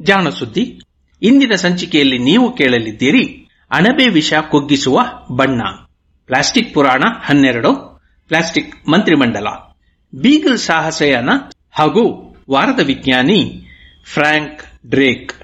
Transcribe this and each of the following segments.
ಜಾಣ ಸುದ್ದಿ ಇಂದಿನ ಸಂಚಿಕೆಯಲ್ಲಿ ನೀವು ಕೇಳಲಿದ್ದೀರಿ ಅಣಬೆ ವಿಷ ಕುಗ್ಗಿಸುವ ಬಣ್ಣ ಪ್ಲಾಸ್ಟಿಕ್ ಪುರಾಣ ಹನ್ನೆರಡು ಪ್ಲಾಸ್ಟಿಕ್ ಮಂತ್ರಿಮಂಡಲ ಬೀಗಲ್ ಸಾಹಸಯಾನ ಹಾಗೂ ವಾರದ ವಿಜ್ಞಾನಿ ಫ್ರಾಂಕ್ ಡ್ರೇಕ್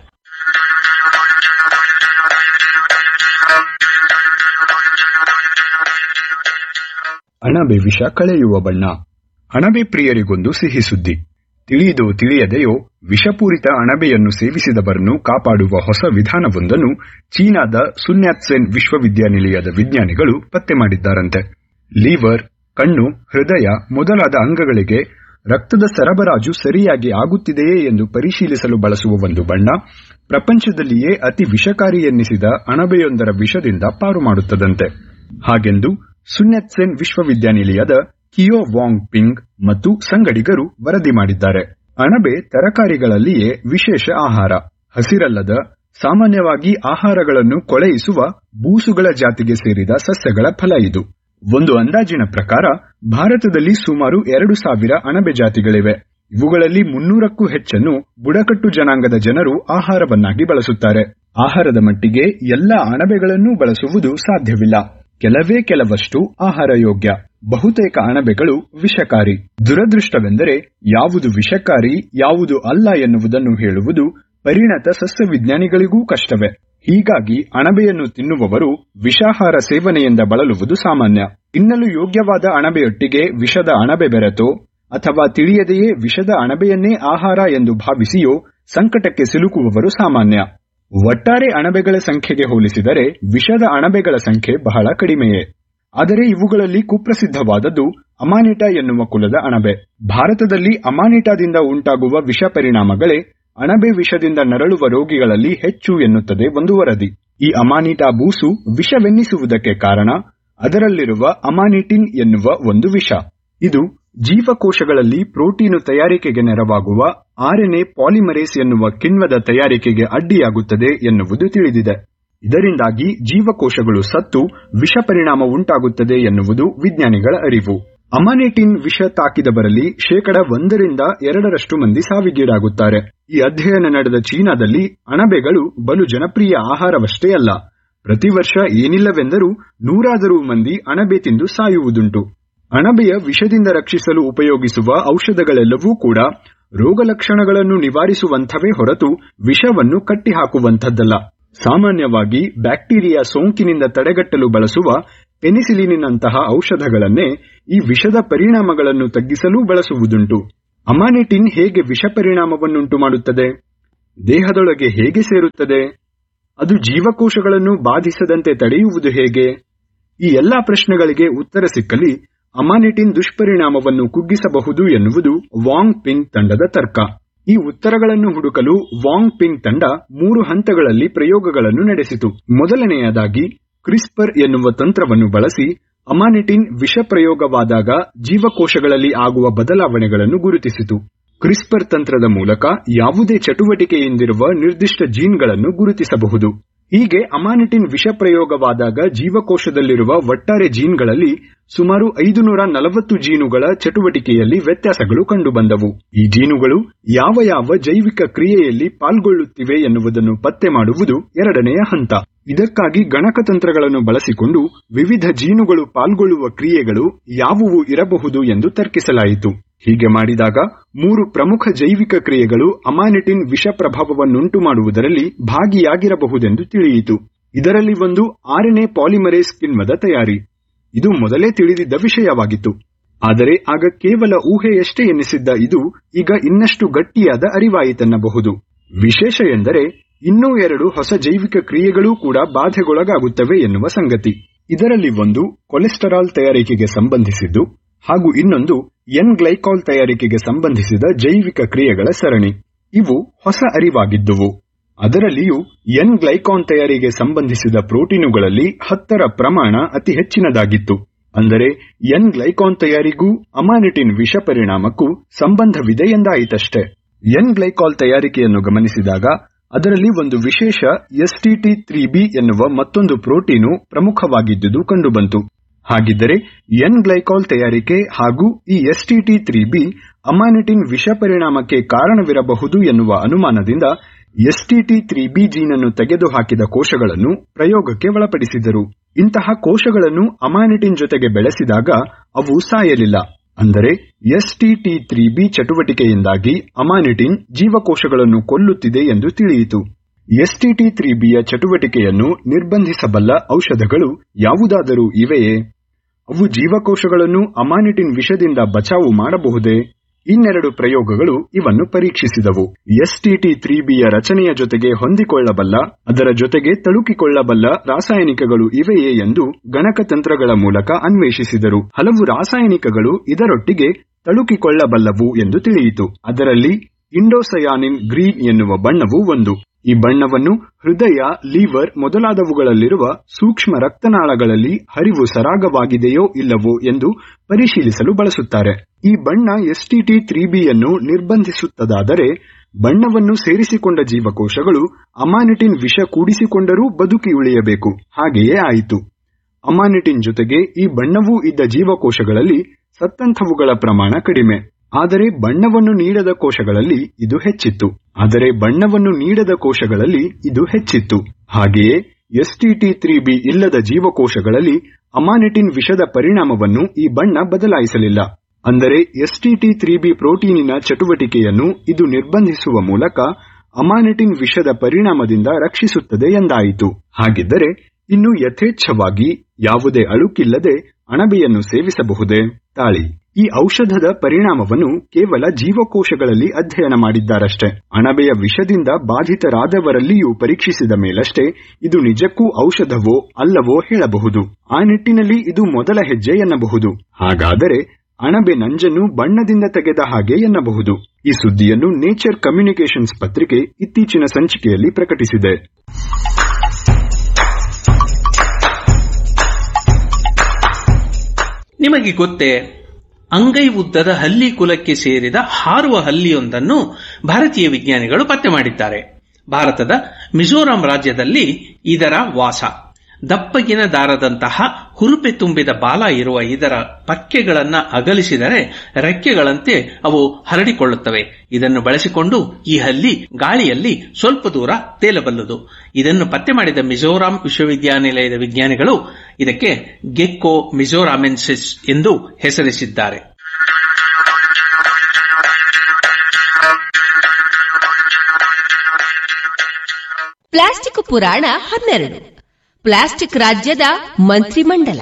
ಅಣಬೆ ವಿಷ ಕಳೆಯುವ ಬಣ್ಣ ಅಣಬೆ ಪ್ರಿಯರಿಗೊಂದು ಸಿಹಿ ಸುದ್ದಿ ತಿಳಿಯದೋ ತಿಳಿಯದೆಯೋ ವಿಷಪೂರಿತ ಅಣಬೆಯನ್ನು ಸೇವಿಸಿದವರನ್ನು ಕಾಪಾಡುವ ಹೊಸ ವಿಧಾನವೊಂದನ್ನು ಚೀನಾದ ಸುನ್ಯಾತ್ಸೆನ್ ವಿಶ್ವವಿದ್ಯಾನಿಲಯದ ವಿಜ್ಞಾನಿಗಳು ಪತ್ತೆ ಮಾಡಿದ್ದಾರಂತೆ ಲೀವರ್ ಕಣ್ಣು ಹೃದಯ ಮೊದಲಾದ ಅಂಗಗಳಿಗೆ ರಕ್ತದ ಸರಬರಾಜು ಸರಿಯಾಗಿ ಆಗುತ್ತಿದೆಯೇ ಎಂದು ಪರಿಶೀಲಿಸಲು ಬಳಸುವ ಒಂದು ಬಣ್ಣ ಪ್ರಪಂಚದಲ್ಲಿಯೇ ಅತಿ ವಿಷಕಾರಿ ಎನ್ನಿಸಿದ ಅಣಬೆಯೊಂದರ ವಿಷದಿಂದ ಪಾರು ಮಾಡುತ್ತದಂತೆ ಹಾಗೆಂದು ಸುನ್ಯತ್ಸೆನ್ ವಿಶ್ವವಿದ್ಯಾನಿಲಯದ ಕಿಯೋ ವಾಂಗ್ ಪಿಂಗ್ ಮತ್ತು ಸಂಗಡಿಗರು ವರದಿ ಮಾಡಿದ್ದಾರೆ ಅಣಬೆ ತರಕಾರಿಗಳಲ್ಲಿಯೇ ವಿಶೇಷ ಆಹಾರ ಹಸಿರಲ್ಲದ ಸಾಮಾನ್ಯವಾಗಿ ಆಹಾರಗಳನ್ನು ಕೊಳೆಯಿಸುವ ಬೂಸುಗಳ ಜಾತಿಗೆ ಸೇರಿದ ಸಸ್ಯಗಳ ಫಲ ಇದು ಒಂದು ಅಂದಾಜಿನ ಪ್ರಕಾರ ಭಾರತದಲ್ಲಿ ಸುಮಾರು ಎರಡು ಸಾವಿರ ಅಣಬೆ ಜಾತಿಗಳಿವೆ ಇವುಗಳಲ್ಲಿ ಮುನ್ನೂರಕ್ಕೂ ಹೆಚ್ಚನ್ನು ಬುಡಕಟ್ಟು ಜನಾಂಗದ ಜನರು ಆಹಾರವನ್ನಾಗಿ ಬಳಸುತ್ತಾರೆ ಆಹಾರದ ಮಟ್ಟಿಗೆ ಎಲ್ಲ ಅಣಬೆಗಳನ್ನೂ ಬಳಸುವುದು ಸಾಧ್ಯವಿಲ್ಲ ಕೆಲವೇ ಕೆಲವಷ್ಟು ಆಹಾರ ಯೋಗ್ಯ ಬಹುತೇಕ ಅಣಬೆಗಳು ವಿಷಕಾರಿ ದುರದೃಷ್ಟವೆಂದರೆ ಯಾವುದು ವಿಷಕಾರಿ ಯಾವುದು ಅಲ್ಲ ಎನ್ನುವುದನ್ನು ಹೇಳುವುದು ಪರಿಣತ ಸಸ್ಯವಿಜ್ಞಾನಿಗಳಿಗೂ ಕಷ್ಟವೇ ಹೀಗಾಗಿ ಅಣಬೆಯನ್ನು ತಿನ್ನುವವರು ವಿಷಾಹಾರ ಸೇವನೆಯಿಂದ ಬಳಲುವುದು ಸಾಮಾನ್ಯ ತಿನ್ನಲು ಯೋಗ್ಯವಾದ ಅಣಬೆಯೊಟ್ಟಿಗೆ ವಿಷದ ಅಣಬೆ ಬೆರೆತೋ ಅಥವಾ ತಿಳಿಯದೆಯೇ ವಿಷದ ಅಣಬೆಯನ್ನೇ ಆಹಾರ ಎಂದು ಭಾವಿಸಿಯೋ ಸಂಕಟಕ್ಕೆ ಸಿಲುಕುವವರು ಸಾಮಾನ್ಯ ಒಟ್ಟಾರೆ ಅಣಬೆಗಳ ಸಂಖ್ಯೆಗೆ ಹೋಲಿಸಿದರೆ ವಿಷದ ಅಣಬೆಗಳ ಸಂಖ್ಯೆ ಬಹಳ ಕಡಿಮೆಯೇ ಆದರೆ ಇವುಗಳಲ್ಲಿ ಕುಪ್ರಸಿದ್ಧವಾದದ್ದು ಅಮಾನಿಟ ಎನ್ನುವ ಕುಲದ ಅಣಬೆ ಭಾರತದಲ್ಲಿ ಅಮಾನಿಟಾದಿಂದ ಉಂಟಾಗುವ ವಿಷ ಪರಿಣಾಮಗಳೇ ಅಣಬೆ ವಿಷದಿಂದ ನರಳುವ ರೋಗಿಗಳಲ್ಲಿ ಹೆಚ್ಚು ಎನ್ನುತ್ತದೆ ಒಂದು ವರದಿ ಈ ಅಮಾನಿಟಾ ಬೂಸು ವಿಷವೆನ್ನಿಸುವುದಕ್ಕೆ ಕಾರಣ ಅದರಲ್ಲಿರುವ ಅಮಾನಿಟಿನ್ ಎನ್ನುವ ಒಂದು ವಿಷ ಇದು ಜೀವಕೋಶಗಳಲ್ಲಿ ಪ್ರೋಟೀನು ತಯಾರಿಕೆಗೆ ನೆರವಾಗುವ ಆರ್ಎನ್ಎ ಪಾಲಿಮರೇಸ್ ಎನ್ನುವ ಕಿಣ್ವದ ತಯಾರಿಕೆಗೆ ಅಡ್ಡಿಯಾಗುತ್ತದೆ ಎನ್ನುವುದು ತಿಳಿದಿದೆ ಇದರಿಂದಾಗಿ ಜೀವಕೋಶಗಳು ಸತ್ತು ವಿಷ ಪರಿಣಾಮ ಉಂಟಾಗುತ್ತದೆ ಎನ್ನುವುದು ವಿಜ್ಞಾನಿಗಳ ಅರಿವು ಅಮಾನೆಟಿನ್ ವಿಷ ತಾಕಿದವರಲ್ಲಿ ಶೇಕಡ ಒಂದರಿಂದ ಎರಡರಷ್ಟು ಮಂದಿ ಸಾವಿಗೀಡಾಗುತ್ತಾರೆ ಈ ಅಧ್ಯಯನ ನಡೆದ ಚೀನಾದಲ್ಲಿ ಅಣಬೆಗಳು ಬಲು ಜನಪ್ರಿಯ ಆಹಾರವಷ್ಟೇ ಅಲ್ಲ ಪ್ರತಿ ವರ್ಷ ಏನಿಲ್ಲವೆಂದರೂ ನೂರಾದರೂ ಮಂದಿ ಅಣಬೆ ತಿಂದು ಸಾಯುವುದುಂಟು ಅಣಬೆಯ ವಿಷದಿಂದ ರಕ್ಷಿಸಲು ಉಪಯೋಗಿಸುವ ಔಷಧಗಳೆಲ್ಲವೂ ಕೂಡ ರೋಗಲಕ್ಷಣಗಳನ್ನು ನಿವಾರಿಸುವಂಥವೇ ಹೊರತು ವಿಷವನ್ನು ಕಟ್ಟಿಹಾಕುವಂಥದ್ದಲ್ಲ ಸಾಮಾನ್ಯವಾಗಿ ಬ್ಯಾಕ್ಟೀರಿಯಾ ಸೋಂಕಿನಿಂದ ತಡೆಗಟ್ಟಲು ಬಳಸುವ ಪೆನಿಸಿಲಿನಿನಂತಹ ಔಷಧಗಳನ್ನೇ ಈ ವಿಷದ ಪರಿಣಾಮಗಳನ್ನು ತಗ್ಗಿಸಲು ಬಳಸುವುದುಂಟು ಅಮಾನಿಟಿನ್ ಹೇಗೆ ವಿಷ ಪರಿಣಾಮವನ್ನುಂಟು ಮಾಡುತ್ತದೆ ದೇಹದೊಳಗೆ ಹೇಗೆ ಸೇರುತ್ತದೆ ಅದು ಜೀವಕೋಶಗಳನ್ನು ಬಾಧಿಸದಂತೆ ತಡೆಯುವುದು ಹೇಗೆ ಈ ಎಲ್ಲಾ ಪ್ರಶ್ನೆಗಳಿಗೆ ಉತ್ತರ ಸಿಕ್ಕಲಿ ಅಮಾನಿಟಿನ್ ದುಷ್ಪರಿಣಾಮವನ್ನು ಕುಗ್ಗಿಸಬಹುದು ಎನ್ನುವುದು ವಾಂಗ್ ಪಿಂಗ್ ತಂಡದ ತರ್ಕ ಈ ಉತ್ತರಗಳನ್ನು ಹುಡುಕಲು ವಾಂಗ್ ಪಿಂಗ್ ತಂಡ ಮೂರು ಹಂತಗಳಲ್ಲಿ ಪ್ರಯೋಗಗಳನ್ನು ನಡೆಸಿತು ಮೊದಲನೆಯದಾಗಿ ಕ್ರಿಸ್ಪರ್ ಎನ್ನುವ ತಂತ್ರವನ್ನು ಬಳಸಿ ಅಮಾನಿಟಿನ್ ವಿಷ ಪ್ರಯೋಗವಾದಾಗ ಜೀವಕೋಶಗಳಲ್ಲಿ ಆಗುವ ಬದಲಾವಣೆಗಳನ್ನು ಗುರುತಿಸಿತು ಕ್ರಿಸ್ಪರ್ ತಂತ್ರದ ಮೂಲಕ ಯಾವುದೇ ಚಟುವಟಿಕೆಯಿಂದಿರುವ ನಿರ್ದಿಷ್ಟ ಜೀನ್ಗಳನ್ನು ಗುರುತಿಸಬಹುದು ಹೀಗೆ ಅಮಾನಿಟಿನ್ ವಿಷ ಪ್ರಯೋಗವಾದಾಗ ಜೀವಕೋಶದಲ್ಲಿರುವ ಒಟ್ಟಾರೆ ಜೀನ್ಗಳಲ್ಲಿ ಸುಮಾರು ಐದುನೂರ ನಲವತ್ತು ಜೀನುಗಳ ಚಟುವಟಿಕೆಯಲ್ಲಿ ವ್ಯತ್ಯಾಸಗಳು ಕಂಡುಬಂದವು ಈ ಜೀನುಗಳು ಯಾವ ಯಾವ ಜೈವಿಕ ಕ್ರಿಯೆಯಲ್ಲಿ ಪಾಲ್ಗೊಳ್ಳುತ್ತಿವೆ ಎನ್ನುವುದನ್ನು ಪತ್ತೆ ಮಾಡುವುದು ಎರಡನೆಯ ಹಂತ ಇದಕ್ಕಾಗಿ ಗಣಕತಂತ್ರಗಳನ್ನು ಬಳಸಿಕೊಂಡು ವಿವಿಧ ಜೀನುಗಳು ಪಾಲ್ಗೊಳ್ಳುವ ಕ್ರಿಯೆಗಳು ಯಾವುವು ಇರಬಹುದು ಎಂದು ತರ್ಕಿಸಲಾಯಿತು ಹೀಗೆ ಮಾಡಿದಾಗ ಮೂರು ಪ್ರಮುಖ ಜೈವಿಕ ಕ್ರಿಯೆಗಳು ಅಮಾನಿಟಿನ್ ವಿಷ ಪ್ರಭಾವವನ್ನುಂಟು ಮಾಡುವುದರಲ್ಲಿ ಭಾಗಿಯಾಗಿರಬಹುದೆಂದು ತಿಳಿಯಿತು ಇದರಲ್ಲಿ ಒಂದು ಆರ್ಎನ್ಎ ಪಾಲಿಮರೇಸ್ ಕಿಣ್ವದ ತಯಾರಿ ಇದು ಮೊದಲೇ ತಿಳಿದಿದ್ದ ವಿಷಯವಾಗಿತ್ತು ಆದರೆ ಆಗ ಕೇವಲ ಊಹೆಯಷ್ಟೇ ಎನ್ನಿಸಿದ್ದ ಇದು ಈಗ ಇನ್ನಷ್ಟು ಗಟ್ಟಿಯಾದ ಅರಿವಾಯಿತೆನ್ನಬಹುದು ವಿಶೇಷ ಎಂದರೆ ಇನ್ನೂ ಎರಡು ಹೊಸ ಜೈವಿಕ ಕ್ರಿಯೆಗಳೂ ಕೂಡ ಬಾಧೆಗೊಳಗಾಗುತ್ತವೆ ಎನ್ನುವ ಸಂಗತಿ ಇದರಲ್ಲಿ ಒಂದು ಕೊಲೆಸ್ಟರಾಲ್ ತಯಾರಿಕೆಗೆ ಸಂಬಂಧಿಸಿದ್ದು ಹಾಗೂ ಇನ್ನೊಂದು ಎನ್ ಗ್ಲೈಕಾಲ್ ತಯಾರಿಕೆಗೆ ಸಂಬಂಧಿಸಿದ ಜೈವಿಕ ಕ್ರಿಯೆಗಳ ಸರಣಿ ಇವು ಹೊಸ ಅರಿವಾಗಿದ್ದುವು ಅದರಲ್ಲಿಯೂ ಎನ್ ಗ್ಲೈಕಾನ್ ತಯಾರಿಗೆ ಸಂಬಂಧಿಸಿದ ಪ್ರೋಟೀನುಗಳಲ್ಲಿ ಹತ್ತರ ಪ್ರಮಾಣ ಅತಿ ಹೆಚ್ಚಿನದಾಗಿತ್ತು ಅಂದರೆ ಎನ್ ಗ್ಲೈಕಾನ್ ತಯಾರಿಗೂ ಅಮಾನಿಟಿನ್ ವಿಷ ಪರಿಣಾಮಕ್ಕೂ ಸಂಬಂಧವಿದೆ ಎಂದಾಯಿತಷ್ಟೇ ಎನ್ ಗ್ಲೈಕಾಲ್ ತಯಾರಿಕೆಯನ್ನು ಗಮನಿಸಿದಾಗ ಅದರಲ್ಲಿ ಒಂದು ವಿಶೇಷ ಎಸ್ಟಿಟಿ ತ್ರೀ ಬಿ ಎನ್ನುವ ಮತ್ತೊಂದು ಪ್ರೋಟೀನು ಪ್ರಮುಖವಾಗಿದ್ದುದು ಕಂಡುಬಂತು ಹಾಗಿದ್ದರೆ ಎನ್ ಗ್ಲೈಕಾಲ್ ತಯಾರಿಕೆ ಹಾಗೂ ಈ ಎಸ್ಟಿಟಿ ತ್ರೀ ಬಿ ಅಮಾನಿಟಿನ್ ವಿಷ ಪರಿಣಾಮಕ್ಕೆ ಕಾರಣವಿರಬಹುದು ಎನ್ನುವ ಅನುಮಾನದಿಂದ ಎಸ್ಟಿಟಿ ತ್ರೀ ಬಿ ಜೀನ್ ಅನ್ನು ತೆಗೆದುಹಾಕಿದ ಕೋಶಗಳನ್ನು ಪ್ರಯೋಗಕ್ಕೆ ಒಳಪಡಿಸಿದರು ಇಂತಹ ಕೋಶಗಳನ್ನು ಅಮಾನಿಟಿನ್ ಜೊತೆಗೆ ಬೆಳೆಸಿದಾಗ ಅವು ಸಾಯಲಿಲ್ಲ ಅಂದರೆ ಎಸ್ಟಿಟಿ ತ್ರೀ ಬಿ ಚಟುವಟಿಕೆಯಿಂದಾಗಿ ಅಮಾನಿಟಿನ್ ಜೀವಕೋಶಗಳನ್ನು ಕೊಲ್ಲುತ್ತಿದೆ ಎಂದು ತಿಳಿಯಿತು ಎಸ್ಟಿಟಿ ತ್ರೀ ಬಿಯ ಚಟುವಟಿಕೆಯನ್ನು ನಿರ್ಬಂಧಿಸಬಲ್ಲ ಔಷಧಗಳು ಯಾವುದಾದರೂ ಇವೆಯೇ ಅವು ಜೀವಕೋಶಗಳನ್ನು ಅಮಾನಿಟಿನ್ ವಿಷದಿಂದ ಬಚಾವು ಮಾಡಬಹುದೇ ಇನ್ನೆರಡು ಪ್ರಯೋಗಗಳು ಇವನ್ನು ಪರೀಕ್ಷಿಸಿದವು ಎಸ್ಟಿಟಿ ತ್ರೀ ಬಿಯ ರಚನೆಯ ಜೊತೆಗೆ ಹೊಂದಿಕೊಳ್ಳಬಲ್ಲ ಅದರ ಜೊತೆಗೆ ತಳುಕಿಕೊಳ್ಳಬಲ್ಲ ರಾಸಾಯನಿಕಗಳು ಇವೆಯೇ ಎಂದು ಗಣಕತಂತ್ರಗಳ ಮೂಲಕ ಅನ್ವೇಷಿಸಿದರು ಹಲವು ರಾಸಾಯನಿಕಗಳು ಇದರೊಟ್ಟಿಗೆ ತಳುಕಿಕೊಳ್ಳಬಲ್ಲವು ಎಂದು ತಿಳಿಯಿತು ಅದರಲ್ಲಿ ಇಂಡೋಸಯಾನಿನ್ ಗ್ರೀನ್ ಎನ್ನುವ ಬಣ್ಣವು ಒಂದು ಈ ಬಣ್ಣವನ್ನು ಹೃದಯ ಲಿವರ್ ಮೊದಲಾದವುಗಳಲ್ಲಿರುವ ಸೂಕ್ಷ್ಮ ರಕ್ತನಾಳಗಳಲ್ಲಿ ಹರಿವು ಸರಾಗವಾಗಿದೆಯೋ ಇಲ್ಲವೋ ಎಂದು ಪರಿಶೀಲಿಸಲು ಬಳಸುತ್ತಾರೆ ಈ ಬಣ್ಣ ಎಸ್ಟಿಟಿ ತ್ರೀ ಬಿಯನ್ನು ನಿರ್ಬಂಧಿಸುತ್ತದಾದರೆ ಬಣ್ಣವನ್ನು ಸೇರಿಸಿಕೊಂಡ ಜೀವಕೋಶಗಳು ಅಮಾನಿಟಿನ್ ವಿಷ ಕೂಡಿಸಿಕೊಂಡರೂ ಬದುಕಿ ಉಳಿಯಬೇಕು ಹಾಗೆಯೇ ಆಯಿತು ಅಮಾನಿಟಿನ್ ಜೊತೆಗೆ ಈ ಬಣ್ಣವೂ ಇದ್ದ ಜೀವಕೋಶಗಳಲ್ಲಿ ಸತ್ತಂಥವುಗಳ ಪ್ರಮಾಣ ಕಡಿಮೆ ಆದರೆ ಬಣ್ಣವನ್ನು ನೀಡದ ಕೋಶಗಳಲ್ಲಿ ಇದು ಹೆಚ್ಚಿತ್ತು ಆದರೆ ಬಣ್ಣವನ್ನು ನೀಡದ ಕೋಶಗಳಲ್ಲಿ ಇದು ಹೆಚ್ಚಿತ್ತು ಹಾಗೆಯೇ ಎಸ್ಟಿಟಿ ತ್ರೀ ಬಿ ಇಲ್ಲದ ಜೀವಕೋಶಗಳಲ್ಲಿ ಅಮಾನಿಟಿನ್ ವಿಷದ ಪರಿಣಾಮವನ್ನು ಈ ಬಣ್ಣ ಬದಲಾಯಿಸಲಿಲ್ಲ ಅಂದರೆ ಎಸ್ಟಿಟಿ ತ್ರೀ ಬಿ ಪ್ರೋಟೀನಿನ ಚಟುವಟಿಕೆಯನ್ನು ಇದು ನಿರ್ಬಂಧಿಸುವ ಮೂಲಕ ಅಮಾನಿಟಿನ್ ವಿಷದ ಪರಿಣಾಮದಿಂದ ರಕ್ಷಿಸುತ್ತದೆ ಎಂದಾಯಿತು ಹಾಗಿದ್ದರೆ ಇನ್ನು ಯಥೇಚ್ಛವಾಗಿ ಯಾವುದೇ ಅಳುಕಿಲ್ಲದೆ ಅಣಬೆಯನ್ನು ಸೇವಿಸಬಹುದೇ ತಾಳಿ ಈ ಔಷಧದ ಪರಿಣಾಮವನ್ನು ಕೇವಲ ಜೀವಕೋಶಗಳಲ್ಲಿ ಅಧ್ಯಯನ ಮಾಡಿದ್ದಾರಷ್ಟೇ ಅಣಬೆಯ ವಿಷದಿಂದ ಬಾಧಿತರಾದವರಲ್ಲಿಯೂ ಪರೀಕ್ಷಿಸಿದ ಮೇಲಷ್ಟೇ ಇದು ನಿಜಕ್ಕೂ ಔಷಧವೋ ಅಲ್ಲವೋ ಹೇಳಬಹುದು ಆ ನಿಟ್ಟಿನಲ್ಲಿ ಇದು ಮೊದಲ ಹೆಜ್ಜೆ ಎನ್ನಬಹುದು ಹಾಗಾದರೆ ಅಣಬೆ ನಂಜನ್ನು ಬಣ್ಣದಿಂದ ತೆಗೆದ ಹಾಗೆ ಎನ್ನಬಹುದು ಈ ಸುದ್ದಿಯನ್ನು ನೇಚರ್ ಕಮ್ಯುನಿಕೇಷನ್ಸ್ ಪತ್ರಿಕೆ ಇತ್ತೀಚಿನ ಸಂಚಿಕೆಯಲ್ಲಿ ಪ್ರಕಟಿಸಿದೆ ನಿಮಗೆ ಗೊತ್ತೇ ಅಂಗೈ ಉದ್ದದ ಹಲ್ಲಿ ಕುಲಕ್ಕೆ ಸೇರಿದ ಹಾರುವ ಹಲ್ಲಿಯೊಂದನ್ನು ಭಾರತೀಯ ವಿಜ್ಞಾನಿಗಳು ಪತ್ತೆ ಮಾಡಿದ್ದಾರೆ ಭಾರತದ ಮಿಜೋರಾಂ ರಾಜ್ಯದಲ್ಲಿ ಇದರ ವಾಸ ದಪ್ಪಗಿನ ದಾರದಂತಹ ಹುರುಪೆ ತುಂಬಿದ ಬಾಲ ಇರುವ ಇದರ ಪಕ್ಕೆಗಳನ್ನ ಅಗಲಿಸಿದರೆ ರೆಕ್ಕೆಗಳಂತೆ ಅವು ಹರಡಿಕೊಳ್ಳುತ್ತವೆ ಇದನ್ನು ಬಳಸಿಕೊಂಡು ಈ ಹಲ್ಲಿ ಗಾಳಿಯಲ್ಲಿ ಸ್ವಲ್ಪ ದೂರ ತೇಲಬಲ್ಲದು ಇದನ್ನು ಪತ್ತೆ ಮಾಡಿದ ಮಿಜೋರಾಂ ವಿಶ್ವವಿದ್ಯಾನಿಲಯದ ವಿಜ್ಞಾನಿಗಳು ಇದಕ್ಕೆ ಗೆಕ್ಕೋ ಮಿಜೋರಾಮೆನ್ಸಿಸ್ ಎಂದು ಹೆಸರಿಸಿದ್ದಾರೆ ಪ್ಲಾಸ್ಟಿಕ್ ಪುರಾಣ ಹನ್ನೆರಡು ಪ್ಲಾಸ್ಟಿಕ್ ರಾಜ್ಯದ ಮಂತ್ರಿಮಂಡಲ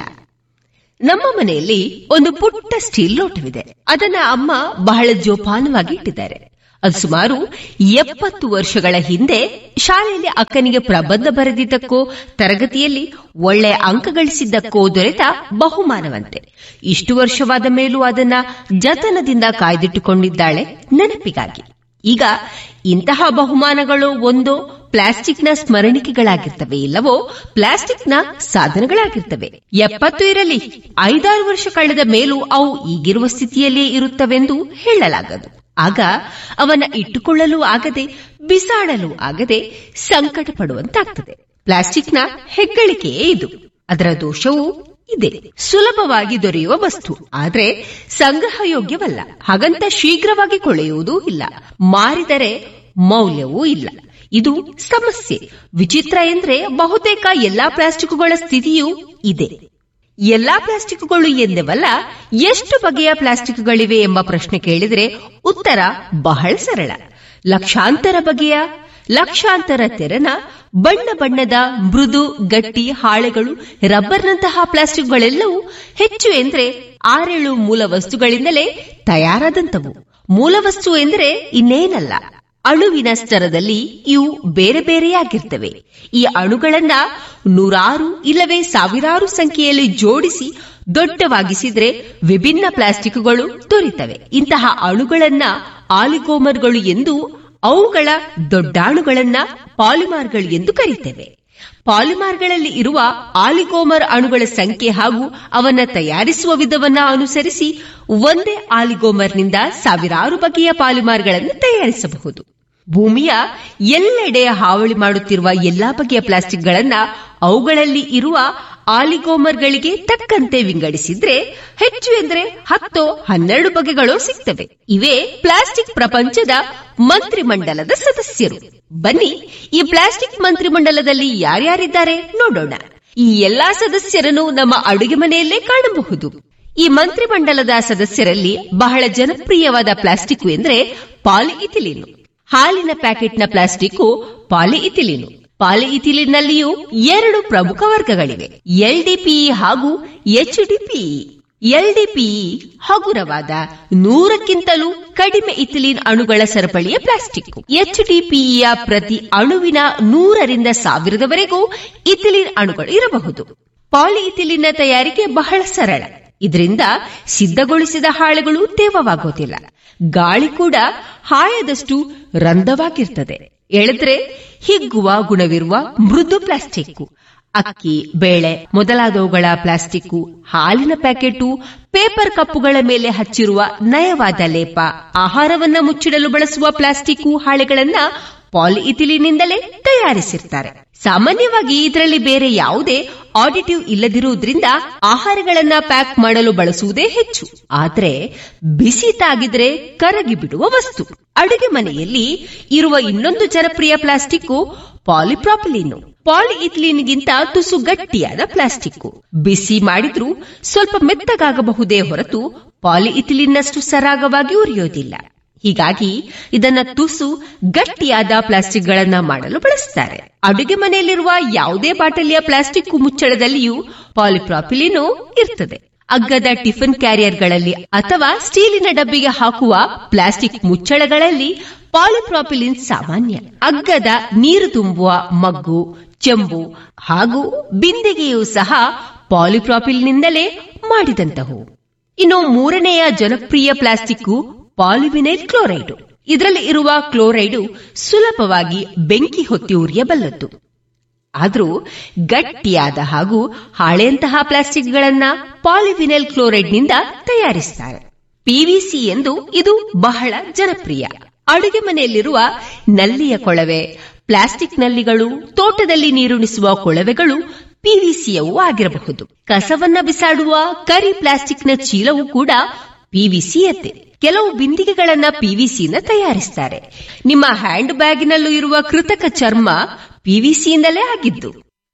ನಮ್ಮ ಮನೆಯಲ್ಲಿ ಒಂದು ಪುಟ್ಟ ಸ್ಟೀಲ್ ಲೋಟವಿದೆ ಅದನ್ನ ಅಮ್ಮ ಬಹಳ ಜೋಪಾನವಾಗಿ ಇಟ್ಟಿದ್ದಾರೆ ಅದು ಸುಮಾರು ಎಪ್ಪತ್ತು ವರ್ಷಗಳ ಹಿಂದೆ ಶಾಲೆಯಲ್ಲಿ ಅಕ್ಕನಿಗೆ ಪ್ರಬಂಧ ಬರೆದಿದ್ದಕ್ಕೋ ತರಗತಿಯಲ್ಲಿ ಒಳ್ಳೆ ಅಂಕ ಗಳಿಸಿದ್ದಕ್ಕೋ ದೊರೆತ ಬಹುಮಾನವಂತೆ ಇಷ್ಟು ವರ್ಷವಾದ ಮೇಲೂ ಅದನ್ನ ಜತನದಿಂದ ಕಾಯ್ದಿಟ್ಟುಕೊಂಡಿದ್ದಾಳೆ ನೆನಪಿಗಾಗಿ ಈಗ ಇಂತಹ ಬಹುಮಾನಗಳು ಒಂದು ಪ್ಲಾಸ್ಟಿಕ್ನ ಸ್ಮರಣಿಕೆಗಳಾಗಿರ್ತವೆ ಇಲ್ಲವೋ ಪ್ಲಾಸ್ಟಿಕ್ನ ಸಾಧನಗಳಾಗಿರ್ತವೆ ಎಪ್ಪತ್ತು ಇರಲಿ ಐದಾರು ವರ್ಷ ಕಳೆದ ಮೇಲೂ ಅವು ಈಗಿರುವ ಸ್ಥಿತಿಯಲ್ಲಿಯೇ ಇರುತ್ತವೆಂದು ಹೇಳಲಾಗದು ಆಗ ಅವನ್ನ ಇಟ್ಟುಕೊಳ್ಳಲು ಆಗದೆ ಬಿಸಾಡಲು ಆಗದೆ ಸಂಕಟ ಪಡುವಂತಾಗ್ತದೆ ಪ್ಲಾಸ್ಟಿಕ್ನ ಹೆಗ್ಗಳಿಕೆಯೇ ಇದು ಅದರ ದೋಷವೂ ಇದೆ ಸುಲಭವಾಗಿ ದೊರೆಯುವ ವಸ್ತು ಆದ್ರೆ ಸಂಗ್ರಹ ಯೋಗ್ಯವಲ್ಲ ಹಾಗಂತ ಶೀಘ್ರವಾಗಿ ಕೊಳೆಯುವುದೂ ಇಲ್ಲ ಮಾರಿದರೆ ಮೌಲ್ಯವೂ ಇಲ್ಲ ಇದು ಸಮಸ್ಯೆ ವಿಚಿತ್ರ ಎಂದ್ರೆ ಬಹುತೇಕ ಎಲ್ಲಾ ಪ್ಲಾಸ್ಟಿಕ್ಗಳ ಸ್ಥಿತಿಯೂ ಇದೆ ಎಲ್ಲಾ ಪ್ಲಾಸ್ಟಿಕ್ಗಳು ಎಂದೆವಲ್ಲ ಎಷ್ಟು ಬಗೆಯ ಪ್ಲಾಸ್ಟಿಕ್ಗಳಿವೆ ಎಂಬ ಪ್ರಶ್ನೆ ಕೇಳಿದರೆ ಉತ್ತರ ಬಹಳ ಸರಳ ಲಕ್ಷಾಂತರ ಬಗೆಯ ಲಕ್ಷಾಂತರ ತೆರನ ಬಣ್ಣ ಬಣ್ಣದ ಮೃದು ಗಟ್ಟಿ ಹಾಳೆಗಳು ರಬ್ಬರ್ನಂತಹ ಪ್ಲಾಸ್ಟಿಕ್ಗಳೆಲ್ಲವೂ ಹೆಚ್ಚು ಎಂದ್ರೆ ಆರೇಳು ಮೂಲ ವಸ್ತುಗಳಿಂದಲೇ ತಯಾರಾದಂತವು ಮೂಲ ವಸ್ತು ಎಂದರೆ ಇನ್ನೇನಲ್ಲ ಅಣುವಿನ ಸ್ತರದಲ್ಲಿ ಇವು ಬೇರೆ ಬೇರೆಯಾಗಿರ್ತವೆ ಈ ಅಣುಗಳನ್ನ ನೂರಾರು ಇಲ್ಲವೇ ಸಾವಿರಾರು ಸಂಖ್ಯೆಯಲ್ಲಿ ಜೋಡಿಸಿ ದೊಡ್ಡವಾಗಿಸಿದ್ರೆ ವಿಭಿನ್ನ ಪ್ಲಾಸ್ಟಿಕ್ಗಳು ದೊರೆತವೆ ಇಂತಹ ಅಣುಗಳನ್ನ ಆಲಿಗೋಮರ್ಗಳು ಎಂದು ಅವುಗಳ ದೊಡ್ಡಾಣುಗಳನ್ನ ಪಾಲಿಮಾರ್ಗಳು ಎಂದು ಕರೀತೇವೆ ಪಾಲಿಮಾರ್ಗಳಲ್ಲಿ ಇರುವ ಆಲಿಗೋಮರ್ ಅಣುಗಳ ಸಂಖ್ಯೆ ಹಾಗೂ ಅವನ್ನ ತಯಾರಿಸುವ ವಿಧವನ್ನ ಅನುಸರಿಸಿ ಒಂದೇ ಆಲಿಗೋಮರ್ನಿಂದ ಸಾವಿರಾರು ಬಗೆಯ ಪಾಲಿಮಾರ್ಗಳನ್ನು ತಯಾರಿಸಬಹುದು ಭೂಮಿಯ ಎಲ್ಲೆಡೆ ಹಾವಳಿ ಮಾಡುತ್ತಿರುವ ಎಲ್ಲಾ ಬಗೆಯ ಪ್ಲಾಸ್ಟಿಕ್ಗಳನ್ನ ಅವುಗಳಲ್ಲಿ ಇರುವ ಆಲಿಗೋಮರ್ಗಳಿಗೆ ತಕ್ಕಂತೆ ವಿಂಗಡಿಸಿದ್ರೆ ಹೆಚ್ಚು ಎಂದ್ರೆ ಹತ್ತು ಹನ್ನೆರಡು ಬಗೆಗಳು ಸಿಗ್ತವೆ ಇವೇ ಪ್ಲಾಸ್ಟಿಕ್ ಪ್ರಪಂಚದ ಮಂತ್ರಿಮಂಡಲದ ಸದಸ್ಯರು ಬನ್ನಿ ಈ ಪ್ಲಾಸ್ಟಿಕ್ ಮಂತ್ರಿಮಂಡಲದಲ್ಲಿ ಯಾರ್ಯಾರಿದ್ದಾರೆ ನೋಡೋಣ ಈ ಎಲ್ಲಾ ಸದಸ್ಯರನ್ನು ನಮ್ಮ ಅಡುಗೆ ಮನೆಯಲ್ಲೇ ಕಾಣಬಹುದು ಈ ಮಂತ್ರಿಮಂಡಲದ ಸದಸ್ಯರಲ್ಲಿ ಬಹಳ ಜನಪ್ರಿಯವಾದ ಪ್ಲಾಸ್ಟಿಕ್ ಎಂದ್ರೆ ಪಾಲಿಇಥಿಲೀನ್ ಹಾಲಿನ ಪ್ಯಾಕೆಟ್ನ ಪ್ಲಾಸ್ಟಿಕ್ ಪಾಲಿಇಥಿಲೀನ್ ಪಾಲಿಇಥಿಲಿನ್ನಲ್ಲಿಯೂ ಎರಡು ಪ್ರಮುಖ ವರ್ಗಗಳಿವೆ ಎಲ್ಡಿಪಿಇ ಹಾಗೂ ಎಚ್ಡಿಪಿಇ ಎಲ್ಡಿಪಿಇ ಹಗುರವಾದ ನೂರಕ್ಕಿಂತಲೂ ಕಡಿಮೆ ಇಥಿಲಿನ್ ಅಣುಗಳ ಸರಪಳಿಯ ಪ್ಲಾಸ್ಟಿಕ್ ಎಚ್ಡಿಪಿಇಯ ಪ್ರತಿ ಅಣುವಿನ ನೂರರಿಂದ ಸಾವಿರದವರೆಗೂ ಇಥಿಲಿನ್ ಅಣುಗಳು ಇರಬಹುದು ಪಾಲಿಇಥಿಲಿನ್ನ ತಯಾರಿಕೆ ಬಹಳ ಸರಳ ಇದರಿಂದ ಸಿದ್ಧಗೊಳಿಸಿದ ಹಾಳೆಗಳು ತೇವವಾಗೋದಿಲ್ಲ ಗಾಳಿ ಕೂಡ ಹಾಯದಷ್ಟು ರಂಧ್ರವಾಗಿರ್ತದೆ ಎಳೆದ್ರೆ ಹಿಗ್ಗುವ ಗುಣವಿರುವ ಮೃದು ಪ್ಲಾಸ್ಟಿಕ್ ಅಕ್ಕಿ ಬೇಳೆ ಮೊದಲಾದವುಗಳ ಪ್ಲಾಸ್ಟಿಕ್ ಹಾಲಿನ ಪ್ಯಾಕೆಟು ಪೇಪರ್ ಕಪ್ಪುಗಳ ಮೇಲೆ ಹಚ್ಚಿರುವ ನಯವಾದ ಲೇಪ ಆಹಾರವನ್ನ ಮುಚ್ಚಿಡಲು ಬಳಸುವ ಪ್ಲಾಸ್ಟಿಕ್ ಹಾಳೆಗಳನ್ನ ಪಾಲಿಇಥಿಲಿನಿಂದಲೇ ತಯಾರಿಸಿರ್ತಾರೆ ಸಾಮಾನ್ಯವಾಗಿ ಇದರಲ್ಲಿ ಬೇರೆ ಯಾವುದೇ ಆಡಿಟಿವ್ ಇಲ್ಲದಿರುವುದರಿಂದ ಆಹಾರಗಳನ್ನ ಪ್ಯಾಕ್ ಮಾಡಲು ಬಳಸುವುದೇ ಹೆಚ್ಚು ಆದ್ರೆ ಬಿಸಿ ತಾಗಿದ್ರೆ ಕರಗಿ ಬಿಡುವ ವಸ್ತು ಅಡುಗೆ ಮನೆಯಲ್ಲಿ ಇರುವ ಇನ್ನೊಂದು ಜನಪ್ರಿಯ ಪ್ಲಾಸ್ಟಿಕ್ ಪಾಲಿಪ್ರಾಪಿಲೀನು ಪಾಲಿಇಥಿಲಿನ್ಗಿಂತ ತುಸು ಗಟ್ಟಿಯಾದ ಪ್ಲಾಸ್ಟಿಕ್ ಬಿಸಿ ಮಾಡಿದ್ರೂ ಸ್ವಲ್ಪ ಮೆತ್ತಗಾಗಬಹುದೇ ಹೊರತು ಪಾಲಿಇಥಿಲಿನ್ನಷ್ಟು ಸರಾಗವಾಗಿ ಉರಿಯೋದಿಲ್ಲ ಹೀಗಾಗಿ ಇದನ್ನ ತುಸು ಗಟ್ಟಿಯಾದ ಪ್ಲಾಸ್ಟಿಕ್ಗಳನ್ನ ಮಾಡಲು ಬಳಸ್ತಾರೆ ಅಡುಗೆ ಮನೆಯಲ್ಲಿರುವ ಯಾವುದೇ ಬಾಟಲಿಯ ಪ್ಲಾಸ್ಟಿಕ್ ಮುಚ್ಚಳದಲ್ಲಿಯೂ ಪಾಲಿಪ್ರಾಪಿಲಿನು ಇರ್ತದೆ ಅಗ್ಗದ ಟಿಫಿನ್ ಕ್ಯಾರಿಯರ್ಗಳಲ್ಲಿ ಅಥವಾ ಸ್ಟೀಲಿನ ಡಬ್ಬಿಗೆ ಹಾಕುವ ಪ್ಲಾಸ್ಟಿಕ್ ಮುಚ್ಚಳಗಳಲ್ಲಿ ಪಾಲಿಪ್ರಾಪಿಲಿನ್ ಸಾಮಾನ್ಯ ಅಗ್ಗದ ನೀರು ತುಂಬುವ ಮಗ್ಗು ಚೆಂಬು ಹಾಗೂ ಬಿಂದಿಗೆಯೂ ಸಹ ಪಾಲಿಪ್ರಾಪಿಲ್ನಿಂದಲೇ ಮಾಡಿದಂತಹವು ಇನ್ನು ಮೂರನೆಯ ಜನಪ್ರಿಯ ಪ್ಲಾಸ್ಟಿಕ್ ಪಾಲಿವಿನೈಲ್ ಕ್ಲೋರೈಡ್ ಇದರಲ್ಲಿ ಇರುವ ಕ್ಲೋರೈಡು ಸುಲಭವಾಗಿ ಬೆಂಕಿ ಹೊತ್ತಿ ಉರಿಯಬಲ್ಲದ್ದು ಆದರೂ ಗಟ್ಟಿಯಾದ ಹಾಗೂ ಹಾಳೆಯಂತಹ ಪ್ಲಾಸ್ಟಿಕ್ಗಳನ್ನ ಪಾಲಿವಿನೈಲ್ ಕ್ಲೋರೈಡ್ನಿಂದ ತಯಾರಿಸುತ್ತಾರೆ ಪಿವಿಸಿ ಎಂದು ಇದು ಬಹಳ ಜನಪ್ರಿಯ ಅಡುಗೆ ಮನೆಯಲ್ಲಿರುವ ನಲ್ಲಿಯ ಕೊಳವೆ ಪ್ಲಾಸ್ಟಿಕ್ ನಲ್ಲಿಗಳು ತೋಟದಲ್ಲಿ ನೀರುಣಿಸುವ ಕೊಳವೆಗಳು ಪಿವಿಸಿಯವು ಆಗಿರಬಹುದು ಕಸವನ್ನ ಬಿಸಾಡುವ ಕರಿ ಪ್ಲಾಸ್ಟಿಕ್ನ ಚೀಲವು ಕೂಡ ಪಿವಿಸಿಯತ್ತೆ ಕೆಲವು ಬಿಂದಿಗೆಗಳನ್ನ ಪಿವಿಸಿಯಿಂದ ತಯಾರಿಸುತ್ತಾರೆ ನಿಮ್ಮ ಹ್ಯಾಂಡ್ ಬ್ಯಾಗ್ನಲ್ಲೂ ಇರುವ ಕೃತಕ ಚರ್ಮ ಪಿವಿಸಿಯಿಂದಲೇ ಆಗಿದ್ದು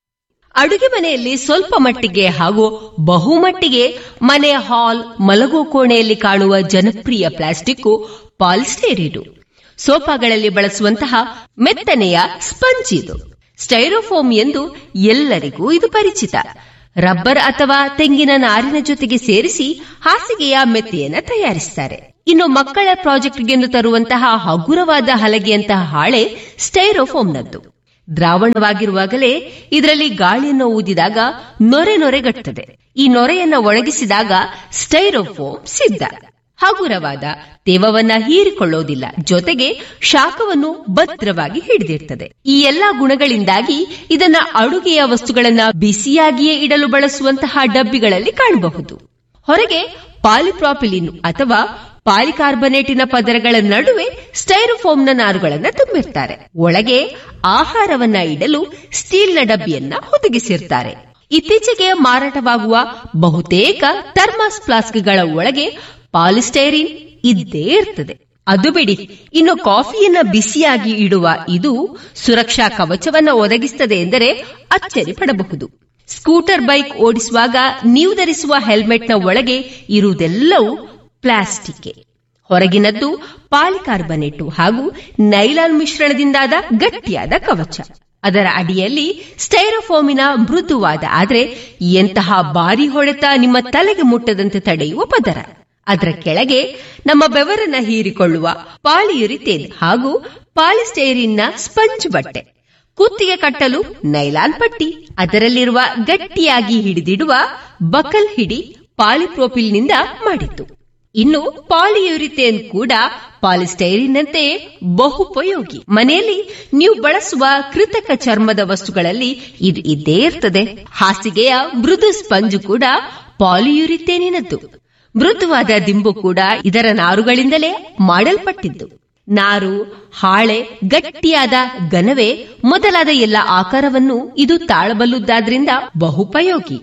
ಅಡುಗೆ ಮನೆಯಲ್ಲಿ ಸ್ವಲ್ಪ ಮಟ್ಟಿಗೆ ಹಾಗೂ ಬಹುಮಟ್ಟಿಗೆ ಮನೆ ಹಾಲ್ ಮಲಗೋ ಕೋಣೆಯಲ್ಲಿ ಕಾಣುವ ಜನಪ್ರಿಯ ಪ್ಲಾಸ್ಟಿಕ್ ಪಾಲಿಸ್ಟೇರಿಡು ಸೋಫಾಗಳಲ್ಲಿ ಬಳಸುವಂತಹ ಮೆತ್ತನೆಯ ಸ್ಪಂಜ್ ಇದು ಸ್ಟೈರೋಫೋಮ್ ಎಂದು ಎಲ್ಲರಿಗೂ ಇದು ಪರಿಚಿತ ರಬ್ಬರ್ ಅಥವಾ ತೆಂಗಿನ ನಾರಿನ ಜೊತೆಗೆ ಸೇರಿಸಿ ಹಾಸಿಗೆಯ ಮೆತ್ತೆಯನ್ನ ತಯಾರಿಸುತ್ತಾರೆ ಇನ್ನು ಮಕ್ಕಳ ಪ್ರಾಜೆಕ್ಟ್ಗೆಂದು ತರುವಂತಹ ಹಗುರವಾದ ಹಲಗೆಯಂತಹ ಹಾಳೆ ಸ್ಟೈರೋಫೋಮ್ನದ್ದು ದ್ರಾವಣವಾಗಿರುವಾಗಲೇ ಇದರಲ್ಲಿ ಗಾಳಿಯನ್ನು ಊದಿದಾಗ ನೊರೆ ನೊರೆಗಟ್ಟುತ್ತದೆ ಈ ನೊರೆಯನ್ನ ಒಣಗಿಸಿದಾಗ ಸ್ಟೈರೋಫೋಮ್ ಸಿದ್ಧ ಹಗುರವಾದ ತೇವವನ್ನ ಹೀರಿಕೊಳ್ಳೋದಿಲ್ಲ ಜೊತೆಗೆ ಶಾಖವನ್ನು ಭದ್ರವಾಗಿ ಹಿಡಿದಿರ್ತದೆ ಈ ಎಲ್ಲಾ ಗುಣಗಳಿಂದಾಗಿ ಇದನ್ನ ಅಡುಗೆಯ ವಸ್ತುಗಳನ್ನ ಬಿಸಿಯಾಗಿಯೇ ಇಡಲು ಬಳಸುವಂತಹ ಡಬ್ಬಿಗಳಲ್ಲಿ ಕಾಣಬಹುದು ಹೊರಗೆ ಪಾಲಿಪ್ರಾಪಿಲಿನ್ ಅಥವಾ ಪಾಲಿಕಾರ್ಬನೇಟಿನ ಪದರಗಳ ನಡುವೆ ಸ್ಟೈರೋಫೋಮ್ನ ನಾರುಗಳನ್ನ ತುಂಬಿರ್ತಾರೆ ಒಳಗೆ ಆಹಾರವನ್ನ ಇಡಲು ಸ್ಟೀಲ್ನ ಡಬ್ಬಿಯನ್ನ ಒದಗಿಸಿರ್ತಾರೆ ಇತ್ತೀಚೆಗೆ ಮಾರಾಟವಾಗುವ ಬಹುತೇಕ ಥರ್ಮಾಸ್ ಫ್ಲಾಸ್ಕ್ಗಳ ಒಳಗೆ ಪಾಲಿಸ್ಟೈರಿನ್ ಇದ್ದೇ ಇರ್ತದೆ ಅದು ಬಿಡಿ ಇನ್ನು ಕಾಫಿಯನ್ನ ಬಿಸಿಯಾಗಿ ಇಡುವ ಇದು ಸುರಕ್ಷಾ ಕವಚವನ್ನ ಒದಗಿಸುತ್ತದೆ ಎಂದರೆ ಅಚ್ಚರಿ ಪಡಬಹುದು ಸ್ಕೂಟರ್ ಬೈಕ್ ಓಡಿಸುವಾಗ ನೀವು ಧರಿಸುವ ಹೆಲ್ಮೆಟ್ನ ಒಳಗೆ ಇರುವುದೆಲ್ಲವೂ ಪ್ಲಾಸ್ಟಿಕ್ ಹೊರಗಿನದ್ದು ಪಾಲಿಕಾರ್ಬನೇಟು ಹಾಗೂ ನೈಲಾನ್ ಮಿಶ್ರಣದಿಂದಾದ ಗಟ್ಟಿಯಾದ ಕವಚ ಅದರ ಅಡಿಯಲ್ಲಿ ಸ್ಟೈರೋಫೋಮಿನ ಮೃದುವಾದ ಆದರೆ ಎಂತಹ ಭಾರಿ ಹೊಡೆತ ನಿಮ್ಮ ತಲೆಗೆ ಮುಟ್ಟದಂತೆ ತಡೆಯುವ ಪದರ ಅದರ ಕೆಳಗೆ ನಮ್ಮ ಬೆವರನ್ನ ಹೀರಿಕೊಳ್ಳುವ ಪಾಲಿಯುರಿತೇನ್ ಹಾಗೂ ಪಾಲಿಸ್ಟೈರಿನ್ನ ಸ್ಪಂಜ್ ಬಟ್ಟೆ ಕುತ್ತಿಗೆ ಕಟ್ಟಲು ನೈಲಾನ್ ಪಟ್ಟಿ ಅದರಲ್ಲಿರುವ ಗಟ್ಟಿಯಾಗಿ ಹಿಡಿದಿಡುವ ಬಕಲ್ ಹಿಡಿ ಪಾಲಿಪ್ರೋಪಿಲ್ನಿಂದ ಮಾಡಿತ್ತು ಇನ್ನು ಪಾಲಿಯುರಿತೇನ್ ಕೂಡ ಪಾಲಿಸ್ಟೈರಿನಂತೆ ಬಹುಪಯೋಗಿ ಮನೆಯಲ್ಲಿ ನೀವು ಬಳಸುವ ಕೃತಕ ಚರ್ಮದ ವಸ್ತುಗಳಲ್ಲಿ ಇದು ಇದ್ದೇ ಇರ್ತದೆ ಹಾಸಿಗೆಯ ಮೃದು ಸ್ಪಂಜು ಕೂಡ ಪಾಲಿಯುರಿತೇನಿನದ್ದು ಮೃದುವಾದ ದಿಂಬು ಕೂಡ ಇದರ ನಾರುಗಳಿಂದಲೇ ಮಾಡಲ್ಪಟ್ಟಿದ್ದು ನಾರು ಹಾಳೆ ಗಟ್ಟಿಯಾದ ಗನವೆ ಮೊದಲಾದ ಎಲ್ಲ ಆಕಾರವನ್ನು ಇದು ತಾಳಬಲ್ಲುದಾದ್ರಿಂದ ಬಹುಪಯೋಗಿ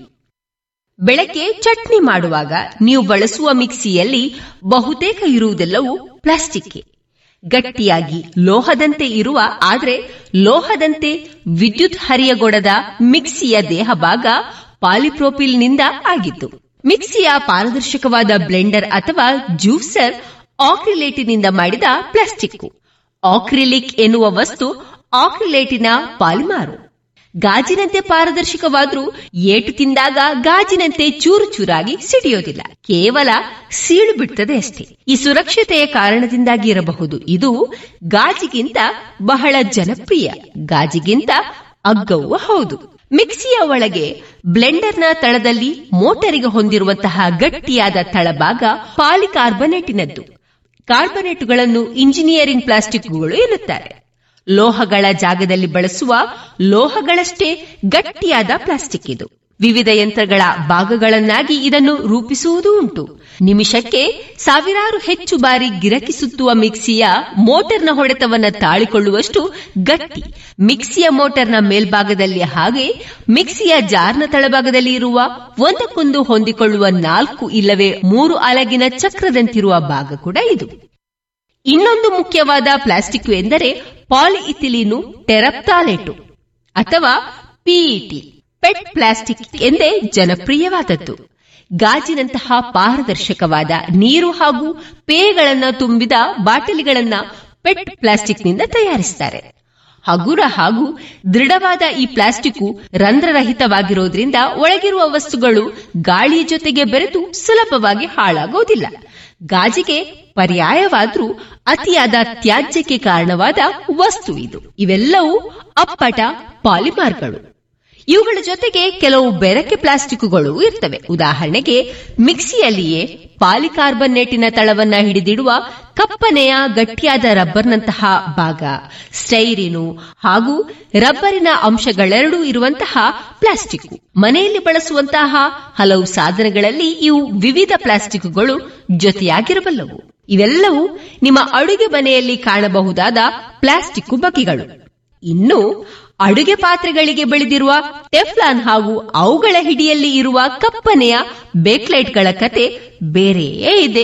ಬೆಳಗ್ಗೆ ಚಟ್ನಿ ಮಾಡುವಾಗ ನೀವು ಬಳಸುವ ಮಿಕ್ಸಿಯಲ್ಲಿ ಬಹುತೇಕ ಇರುವುದೆಲ್ಲವೂ ಪ್ಲಾಸ್ಟಿಕ್ ಗಟ್ಟಿಯಾಗಿ ಲೋಹದಂತೆ ಇರುವ ಆದರೆ ಲೋಹದಂತೆ ವಿದ್ಯುತ್ ಹರಿಯಗೊಡದ ಮಿಕ್ಸಿಯ ದೇಹ ಭಾಗ ಪಾಲಿಪ್ರೋಪಿಲ್ನಿಂದ ಆಗಿತ್ತು ಮಿಕ್ಸಿಯ ಪಾರದರ್ಶಕವಾದ ಬ್ಲೆಂಡರ್ ಅಥವಾ ಜ್ಯೂಸರ್ ಆಕ್ರಿಲೇಟಿನಿಂದ ಮಾಡಿದ ಪ್ಲಾಸ್ಟಿಕ್ ಆಕ್ರಿಲಿಕ್ ಎನ್ನುವ ವಸ್ತು ಆಕ್ರಿಲೇಟಿನ ಪಾಲಿಮಾರು ಗಾಜಿನಂತೆ ಪಾರದರ್ಶಕವಾದ್ರೂ ಏಟು ತಿಂದಾಗ ಗಾಜಿನಂತೆ ಚೂರು ಚೂರಾಗಿ ಸಿಡಿಯೋದಿಲ್ಲ ಕೇವಲ ಸೀಳು ಬಿಡ್ತದೆ ಅಷ್ಟೇ ಈ ಸುರಕ್ಷತೆಯ ಕಾರಣದಿಂದಾಗಿ ಇರಬಹುದು ಇದು ಗಾಜಿಗಿಂತ ಬಹಳ ಜನಪ್ರಿಯ ಗಾಜಿಗಿಂತ ಅಗ್ಗವೂ ಹೌದು ಮಿಕ್ಸಿಯ ಒಳಗೆ ಬ್ಲೆಂಡರ್ನ ತಳದಲ್ಲಿ ಮೋಟರಿಗೆ ಹೊಂದಿರುವಂತಹ ಗಟ್ಟಿಯಾದ ತಳಭಾಗ ಪಾಲಿಕಾರ್ಬನೇಟಿನದ್ದು ಕಾರ್ಬನೇಟುಗಳನ್ನು ಇಂಜಿನಿಯರಿಂಗ್ ಪ್ಲಾಸ್ಟಿಕ್ಗಳು ಎನ್ನುತ್ತಾರೆ ಲೋಹಗಳ ಜಾಗದಲ್ಲಿ ಬಳಸುವ ಲೋಹಗಳಷ್ಟೇ ಗಟ್ಟಿಯಾದ ಪ್ಲಾಸ್ಟಿಕ್ ಇದು ವಿವಿಧ ಯಂತ್ರಗಳ ಭಾಗಗಳನ್ನಾಗಿ ಇದನ್ನು ರೂಪಿಸುವುದೂ ಉಂಟು ನಿಮಿಷಕ್ಕೆ ಸಾವಿರಾರು ಹೆಚ್ಚು ಬಾರಿ ಗಿರಕಿ ಸುತ್ತುವ ಮಿಕ್ಸಿಯ ಮೋಟರ್ನ ಹೊಡೆತವನ್ನ ತಾಳಿಕೊಳ್ಳುವಷ್ಟು ಗಟ್ಟಿ ಮಿಕ್ಸಿಯ ಮೋಟರ್ನ ಮೇಲ್ಭಾಗದಲ್ಲಿ ಹಾಗೆ ಮಿಕ್ಸಿಯ ಜಾರ್ನ ತಳಭಾಗದಲ್ಲಿ ಇರುವ ಒಂದಕ್ಕೊಂದು ಹೊಂದಿಕೊಳ್ಳುವ ನಾಲ್ಕು ಇಲ್ಲವೇ ಮೂರು ಅಲಗಿನ ಚಕ್ರದಂತಿರುವ ಭಾಗ ಕೂಡ ಇದು ಇನ್ನೊಂದು ಮುಖ್ಯವಾದ ಪ್ಲಾಸ್ಟಿಕ್ ಎಂದರೆ ಪಾಲಿಇಥಿಲೀನು ಟೆರಪ್ತಾಲೆಟು ಅಥವಾ ಪಿಇಟಿ ಪೆಟ್ ಪ್ಲಾಸ್ಟಿಕ್ ಎಂದೇ ಜನಪ್ರಿಯವಾದದ್ದು ಗಾಜಿನಂತಹ ಪಾರದರ್ಶಕವಾದ ನೀರು ಹಾಗೂ ಪೇಯಗಳನ್ನ ತುಂಬಿದ ಬಾಟಲಿಗಳನ್ನ ಪೆಟ್ ಪ್ಲಾಸ್ಟಿಕ್ನಿಂದ ತಯಾರಿಸುತ್ತಾರೆ ಹಗುರ ಹಾಗೂ ದೃಢವಾದ ಈ ಪ್ಲಾಸ್ಟಿಕ್ ರಂಧ್ರರಹಿತವಾಗಿರೋದ್ರಿಂದ ಒಳಗಿರುವ ವಸ್ತುಗಳು ಗಾಳಿಯ ಜೊತೆಗೆ ಬೆರೆತು ಸುಲಭವಾಗಿ ಹಾಳಾಗೋದಿಲ್ಲ ಗಾಜಿಗೆ ಪರ್ಯಾಯವಾದ್ರೂ ಅತಿಯಾದ ತ್ಯಾಜ್ಯಕ್ಕೆ ಕಾರಣವಾದ ವಸ್ತು ಇದು ಇವೆಲ್ಲವೂ ಅಪ್ಪಟ ಪಾಲಿಮಾರ್ಗಳು ಇವುಗಳ ಜೊತೆಗೆ ಕೆಲವು ಬೆರಕೆ ಪ್ಲಾಸ್ಟಿಕ್ಗಳು ಇರ್ತವೆ ಉದಾಹರಣೆಗೆ ಮಿಕ್ಸಿಯಲ್ಲಿಯೇ ಪಾಲಿಕಾರ್ಬನೇಟಿನ ತಳವನ್ನ ಹಿಡಿದಿಡುವ ಕಪ್ಪನೆಯ ಗಟ್ಟಿಯಾದ ರಬ್ಬರ್ನಂತಹ ಭಾಗ ಸ್ಟೈರಿನು ಹಾಗೂ ರಬ್ಬರಿನ ಅಂಶಗಳೆರಡೂ ಇರುವಂತಹ ಪ್ಲಾಸ್ಟಿಕ್ ಮನೆಯಲ್ಲಿ ಬಳಸುವಂತಹ ಹಲವು ಸಾಧನಗಳಲ್ಲಿ ಇವು ವಿವಿಧ ಪ್ಲಾಸ್ಟಿಕ್ಗಳು ಜೊತೆಯಾಗಿರಬಲ್ಲವು ಇವೆಲ್ಲವೂ ನಿಮ್ಮ ಅಡುಗೆ ಮನೆಯಲ್ಲಿ ಕಾಣಬಹುದಾದ ಪ್ಲಾಸ್ಟಿಕ್ ಬಗೆಗಳು ಇನ್ನು ಅಡುಗೆ ಪಾತ್ರೆಗಳಿಗೆ ಬೆಳೆದಿರುವ ಟೆಫ್ಲಾನ್ ಹಾಗೂ ಅವುಗಳ ಹಿಡಿಯಲ್ಲಿ ಇರುವ ಕಪ್ಪನೆಯ ಬೇಕ್ಲೈಟ್ಗಳ ಕತೆ ಬೇರೆಯೇ ಇದೆ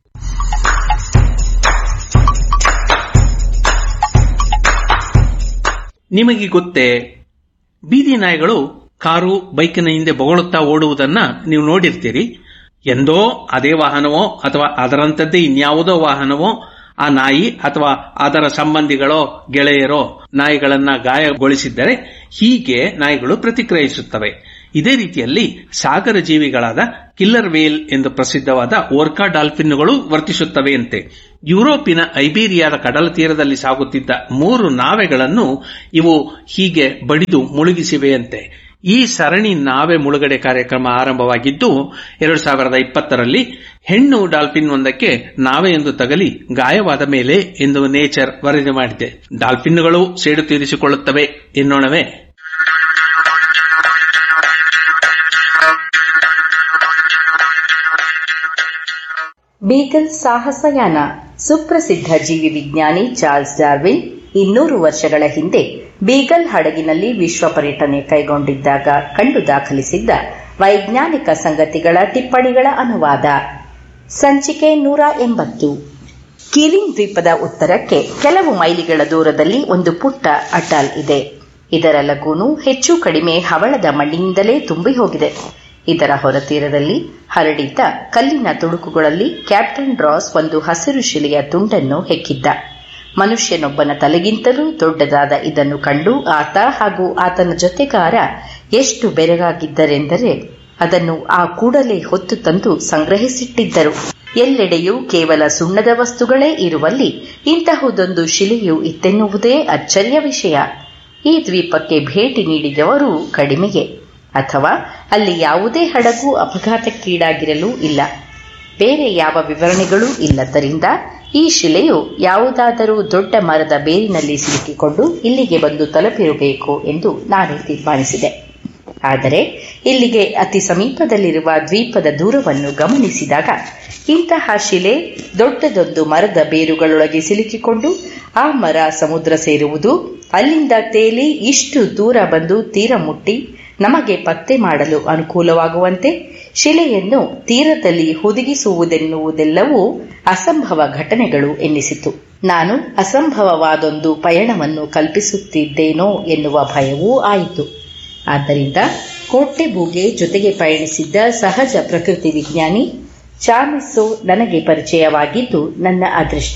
ನಿಮಗೆ ಗೊತ್ತೇ ಬೀದಿ ನಾಯಿಗಳು ಕಾರು ಬೈಕಿನ ಹಿಂದೆ ಬೊಗಳುತ್ತಾ ಓಡುವುದನ್ನ ನೀವು ನೋಡಿರ್ತೀರಿ ಎಂದೋ ಅದೇ ವಾಹನವೋ ಅಥವಾ ಅದರಂಥದ್ದೇ ಇನ್ಯಾವುದೋ ವಾಹನವೋ ಆ ನಾಯಿ ಅಥವಾ ಅದರ ಸಂಬಂಧಿಗಳೋ ಗೆಳೆಯರೋ ನಾಯಿಗಳನ್ನ ಗಾಯಗೊಳಿಸಿದ್ದರೆ ಹೀಗೆ ನಾಯಿಗಳು ಪ್ರತಿಕ್ರಿಯಿಸುತ್ತವೆ ಇದೇ ರೀತಿಯಲ್ಲಿ ಸಾಗರ ಜೀವಿಗಳಾದ ಕಿಲ್ಲರ್ ವೇಲ್ ಎಂದು ಪ್ರಸಿದ್ಧವಾದ ಓರ್ಕಾ ಡಾಲ್ಫಿನ್ಗಳು ವರ್ತಿಸುತ್ತವೆಯಂತೆ ಯುರೋಪಿನ ಐಬೀರಿಯಾದ ಕಡಲ ತೀರದಲ್ಲಿ ಸಾಗುತ್ತಿದ್ದ ಮೂರು ನಾವೆಗಳನ್ನು ಇವು ಹೀಗೆ ಬಡಿದು ಮುಳುಗಿಸಿವೆಯಂತೆ ಈ ಸರಣಿ ನಾವೆ ಮುಳುಗಡೆ ಕಾರ್ಯಕ್ರಮ ಆರಂಭವಾಗಿದ್ದು ಎರಡು ಸಾವಿರದ ಇಪ್ಪತ್ತರಲ್ಲಿ ಹೆಣ್ಣು ಡಾಲ್ಫಿನ್ ಒಂದಕ್ಕೆ ನಾವೆಯೊಂದು ತಗಲಿ ಗಾಯವಾದ ಮೇಲೆ ಎಂದು ನೇಚರ್ ವರದಿ ಮಾಡಿದೆ ಡಾಲ್ಫಿನ್ಗಳು ಸೇಡು ತೀರಿಸಿಕೊಳ್ಳುತ್ತವೆ ಎನ್ನೋಣವೇ ಬೀಗಲ್ ಸಾಹಸಯಾನ ಸುಪ್ರಸಿದ್ಧ ಜೀವಿ ವಿಜ್ಞಾನಿ ಚಾರ್ಲ್ಸ್ ಡಾರ್ವಿನ್ ಇನ್ನೂರು ವರ್ಷಗಳ ಹಿಂದೆ ಬೀಗಲ್ ಹಡಗಿನಲ್ಲಿ ವಿಶ್ವ ಪರ್ಯಟನೆ ಕೈಗೊಂಡಿದ್ದಾಗ ಕಂಡು ದಾಖಲಿಸಿದ್ದ ವೈಜ್ಞಾನಿಕ ಸಂಗತಿಗಳ ಟಿಪ್ಪಣಿಗಳ ಅನುವಾದ ಸಂಚಿಕೆ ನೂರ ಎಂಬತ್ತು ಕೀಲಿಂಗ್ ದ್ವೀಪದ ಉತ್ತರಕ್ಕೆ ಕೆಲವು ಮೈಲಿಗಳ ದೂರದಲ್ಲಿ ಒಂದು ಪುಟ್ಟ ಅಟಾಲ್ ಇದೆ ಇದರ ಲಗೂನು ಹೆಚ್ಚು ಕಡಿಮೆ ಹವಳದ ಮಣ್ಣಿನಿಂದಲೇ ತುಂಬಿ ಹೋಗಿದೆ ಇದರ ಹೊರತೀರದಲ್ಲಿ ಹರಡಿದ್ದ ಕಲ್ಲಿನ ತುಣುಕುಗಳಲ್ಲಿ ಕ್ಯಾಪ್ಟನ್ ಡ್ರಾಸ್ ಒಂದು ಹಸಿರು ಶಿಲೆಯ ತುಂಡನ್ನು ಹೆಕ್ಕಿದ್ದ ಮನುಷ್ಯನೊಬ್ಬನ ತಲೆಗಿಂತಲೂ ದೊಡ್ಡದಾದ ಇದನ್ನು ಕಂಡು ಆತ ಹಾಗೂ ಆತನ ಜೊತೆಗಾರ ಎಷ್ಟು ಬೆರಗಾಗಿದ್ದರೆಂದರೆ ಅದನ್ನು ಆ ಕೂಡಲೇ ಹೊತ್ತು ತಂದು ಸಂಗ್ರಹಿಸಿಟ್ಟಿದ್ದರು ಎಲ್ಲೆಡೆಯೂ ಕೇವಲ ಸುಣ್ಣದ ವಸ್ತುಗಳೇ ಇರುವಲ್ಲಿ ಇಂತಹುದೊಂದು ಶಿಲೆಯು ಇತ್ತೆನ್ನುವುದೇ ಅಚ್ಚರಿಯ ವಿಷಯ ಈ ದ್ವೀಪಕ್ಕೆ ಭೇಟಿ ನೀಡಿದವರು ಕಡಿಮೆಯೇ ಅಥವಾ ಅಲ್ಲಿ ಯಾವುದೇ ಹಡಗು ಅಪಘಾತಕ್ಕೀಡಾಗಿರಲೂ ಇಲ್ಲ ಬೇರೆ ಯಾವ ವಿವರಣೆಗಳೂ ಇಲ್ಲದ್ದರಿಂದ ಈ ಶಿಲೆಯು ಯಾವುದಾದರೂ ದೊಡ್ಡ ಮರದ ಬೇರಿನಲ್ಲಿ ಸಿಲುಕಿಕೊಂಡು ಇಲ್ಲಿಗೆ ಬಂದು ತಲುಪಿರಬೇಕು ಎಂದು ನಾನೇ ತೀರ್ಮಾನಿಸಿದೆ ಆದರೆ ಇಲ್ಲಿಗೆ ಅತಿ ಸಮೀಪದಲ್ಲಿರುವ ದ್ವೀಪದ ದೂರವನ್ನು ಗಮನಿಸಿದಾಗ ಇಂತಹ ಶಿಲೆ ದೊಡ್ಡದೊಂದು ಮರದ ಬೇರುಗಳೊಳಗೆ ಸಿಲುಕಿಕೊಂಡು ಆ ಮರ ಸಮುದ್ರ ಸೇರುವುದು ಅಲ್ಲಿಂದ ತೇಲಿ ಇಷ್ಟು ದೂರ ಬಂದು ತೀರ ಮುಟ್ಟಿ ನಮಗೆ ಪತ್ತೆ ಮಾಡಲು ಅನುಕೂಲವಾಗುವಂತೆ ಶಿಲೆಯನ್ನು ತೀರದಲ್ಲಿ ಹುದುಗಿಸುವುದೆನ್ನುವುದೆಲ್ಲವೂ ಅಸಂಭವ ಘಟನೆಗಳು ಎನ್ನಿಸಿತು ನಾನು ಅಸಂಭವವಾದೊಂದು ಪಯಣವನ್ನು ಕಲ್ಪಿಸುತ್ತಿದ್ದೇನೋ ಎನ್ನುವ ಭಯವೂ ಆಯಿತು ಆದ್ದರಿಂದ ಕೋಟೆಬೂಗೆ ಜೊತೆಗೆ ಪಯಣಿಸಿದ್ದ ಸಹಜ ಪ್ರಕೃತಿ ವಿಜ್ಞಾನಿ ಚಾಮಿಸ್ಸೋ ನನಗೆ ಪರಿಚಯವಾಗಿದ್ದು ನನ್ನ ಅದೃಷ್ಟ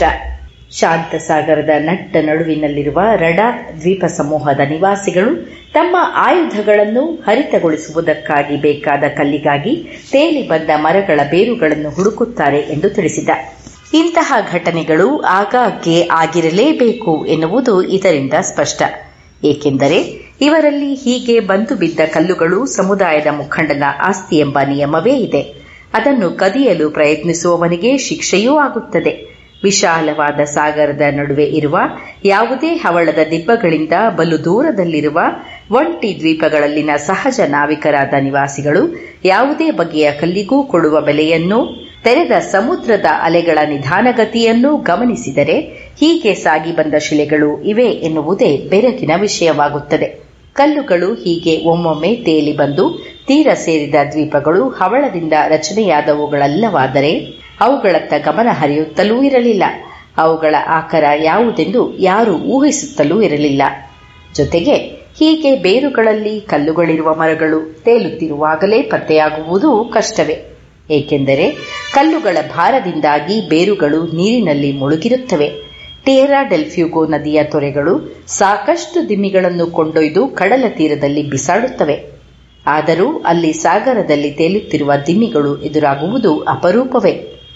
ಶಾಂತ ಸಾಗರದ ನಟ್ಟ ನಡುವಿನಲ್ಲಿರುವ ರಡಾ ದ್ವೀಪ ಸಮೂಹದ ನಿವಾಸಿಗಳು ತಮ್ಮ ಆಯುಧಗಳನ್ನು ಹರಿತಗೊಳಿಸುವುದಕ್ಕಾಗಿ ಬೇಕಾದ ಕಲ್ಲಿಗಾಗಿ ತೇಲಿ ಬಂದ ಮರಗಳ ಬೇರುಗಳನ್ನು ಹುಡುಕುತ್ತಾರೆ ಎಂದು ತಿಳಿಸಿದ ಇಂತಹ ಘಟನೆಗಳು ಆಗಾಗ್ಗೆ ಆಗಿರಲೇಬೇಕು ಎನ್ನುವುದು ಇದರಿಂದ ಸ್ಪಷ್ಟ ಏಕೆಂದರೆ ಇವರಲ್ಲಿ ಹೀಗೆ ಬಂದು ಬಿದ್ದ ಕಲ್ಲುಗಳು ಸಮುದಾಯದ ಮುಖಂಡನ ಆಸ್ತಿ ಎಂಬ ನಿಯಮವೇ ಇದೆ ಅದನ್ನು ಕದಿಯಲು ಪ್ರಯತ್ನಿಸುವವನಿಗೆ ಶಿಕ್ಷೆಯೂ ಆಗುತ್ತದೆ ವಿಶಾಲವಾದ ಸಾಗರದ ನಡುವೆ ಇರುವ ಯಾವುದೇ ಹವಳದ ದಿಬ್ಬಗಳಿಂದ ಬಲು ದೂರದಲ್ಲಿರುವ ಒಂಟಿ ದ್ವೀಪಗಳಲ್ಲಿನ ಸಹಜ ನಾವಿಕರಾದ ನಿವಾಸಿಗಳು ಯಾವುದೇ ಬಗೆಯ ಕಲ್ಲಿಗೂ ಕೊಡುವ ಬೆಲೆಯನ್ನು ತೆರೆದ ಸಮುದ್ರದ ಅಲೆಗಳ ನಿಧಾನಗತಿಯನ್ನು ಗಮನಿಸಿದರೆ ಹೀಗೆ ಸಾಗಿ ಬಂದ ಶಿಲೆಗಳು ಇವೆ ಎನ್ನುವುದೇ ಬೆರಕಿನ ವಿಷಯವಾಗುತ್ತದೆ ಕಲ್ಲುಗಳು ಹೀಗೆ ಒಮ್ಮೊಮ್ಮೆ ತೇಲಿ ಬಂದು ತೀರ ಸೇರಿದ ದ್ವೀಪಗಳು ಹವಳದಿಂದ ರಚನೆಯಾದವುಗಳಲ್ಲವಾದರೆ ಅವುಗಳತ್ತ ಗಮನ ಹರಿಯುತ್ತಲೂ ಇರಲಿಲ್ಲ ಅವುಗಳ ಆಕಾರ ಯಾವುದೆಂದು ಯಾರು ಊಹಿಸುತ್ತಲೂ ಇರಲಿಲ್ಲ ಜೊತೆಗೆ ಹೀಗೆ ಬೇರುಗಳಲ್ಲಿ ಕಲ್ಲುಗಳಿರುವ ಮರಗಳು ತೇಲುತ್ತಿರುವಾಗಲೇ ಪತ್ತೆಯಾಗುವುದೂ ಕಷ್ಟವೇ ಏಕೆಂದರೆ ಕಲ್ಲುಗಳ ಭಾರದಿಂದಾಗಿ ಬೇರುಗಳು ನೀರಿನಲ್ಲಿ ಮುಳುಗಿರುತ್ತವೆ ಟೇರಾ ಡೆಲ್ಫ್ಯೂಗೋ ನದಿಯ ತೊರೆಗಳು ಸಾಕಷ್ಟು ದಿಮ್ಮಿಗಳನ್ನು ಕೊಂಡೊಯ್ದು ಕಡಲ ತೀರದಲ್ಲಿ ಬಿಸಾಡುತ್ತವೆ ಆದರೂ ಅಲ್ಲಿ ಸಾಗರದಲ್ಲಿ ತೇಲುತ್ತಿರುವ ದಿಮ್ಮಿಗಳು ಎದುರಾಗುವುದು ಅಪರೂಪವೇ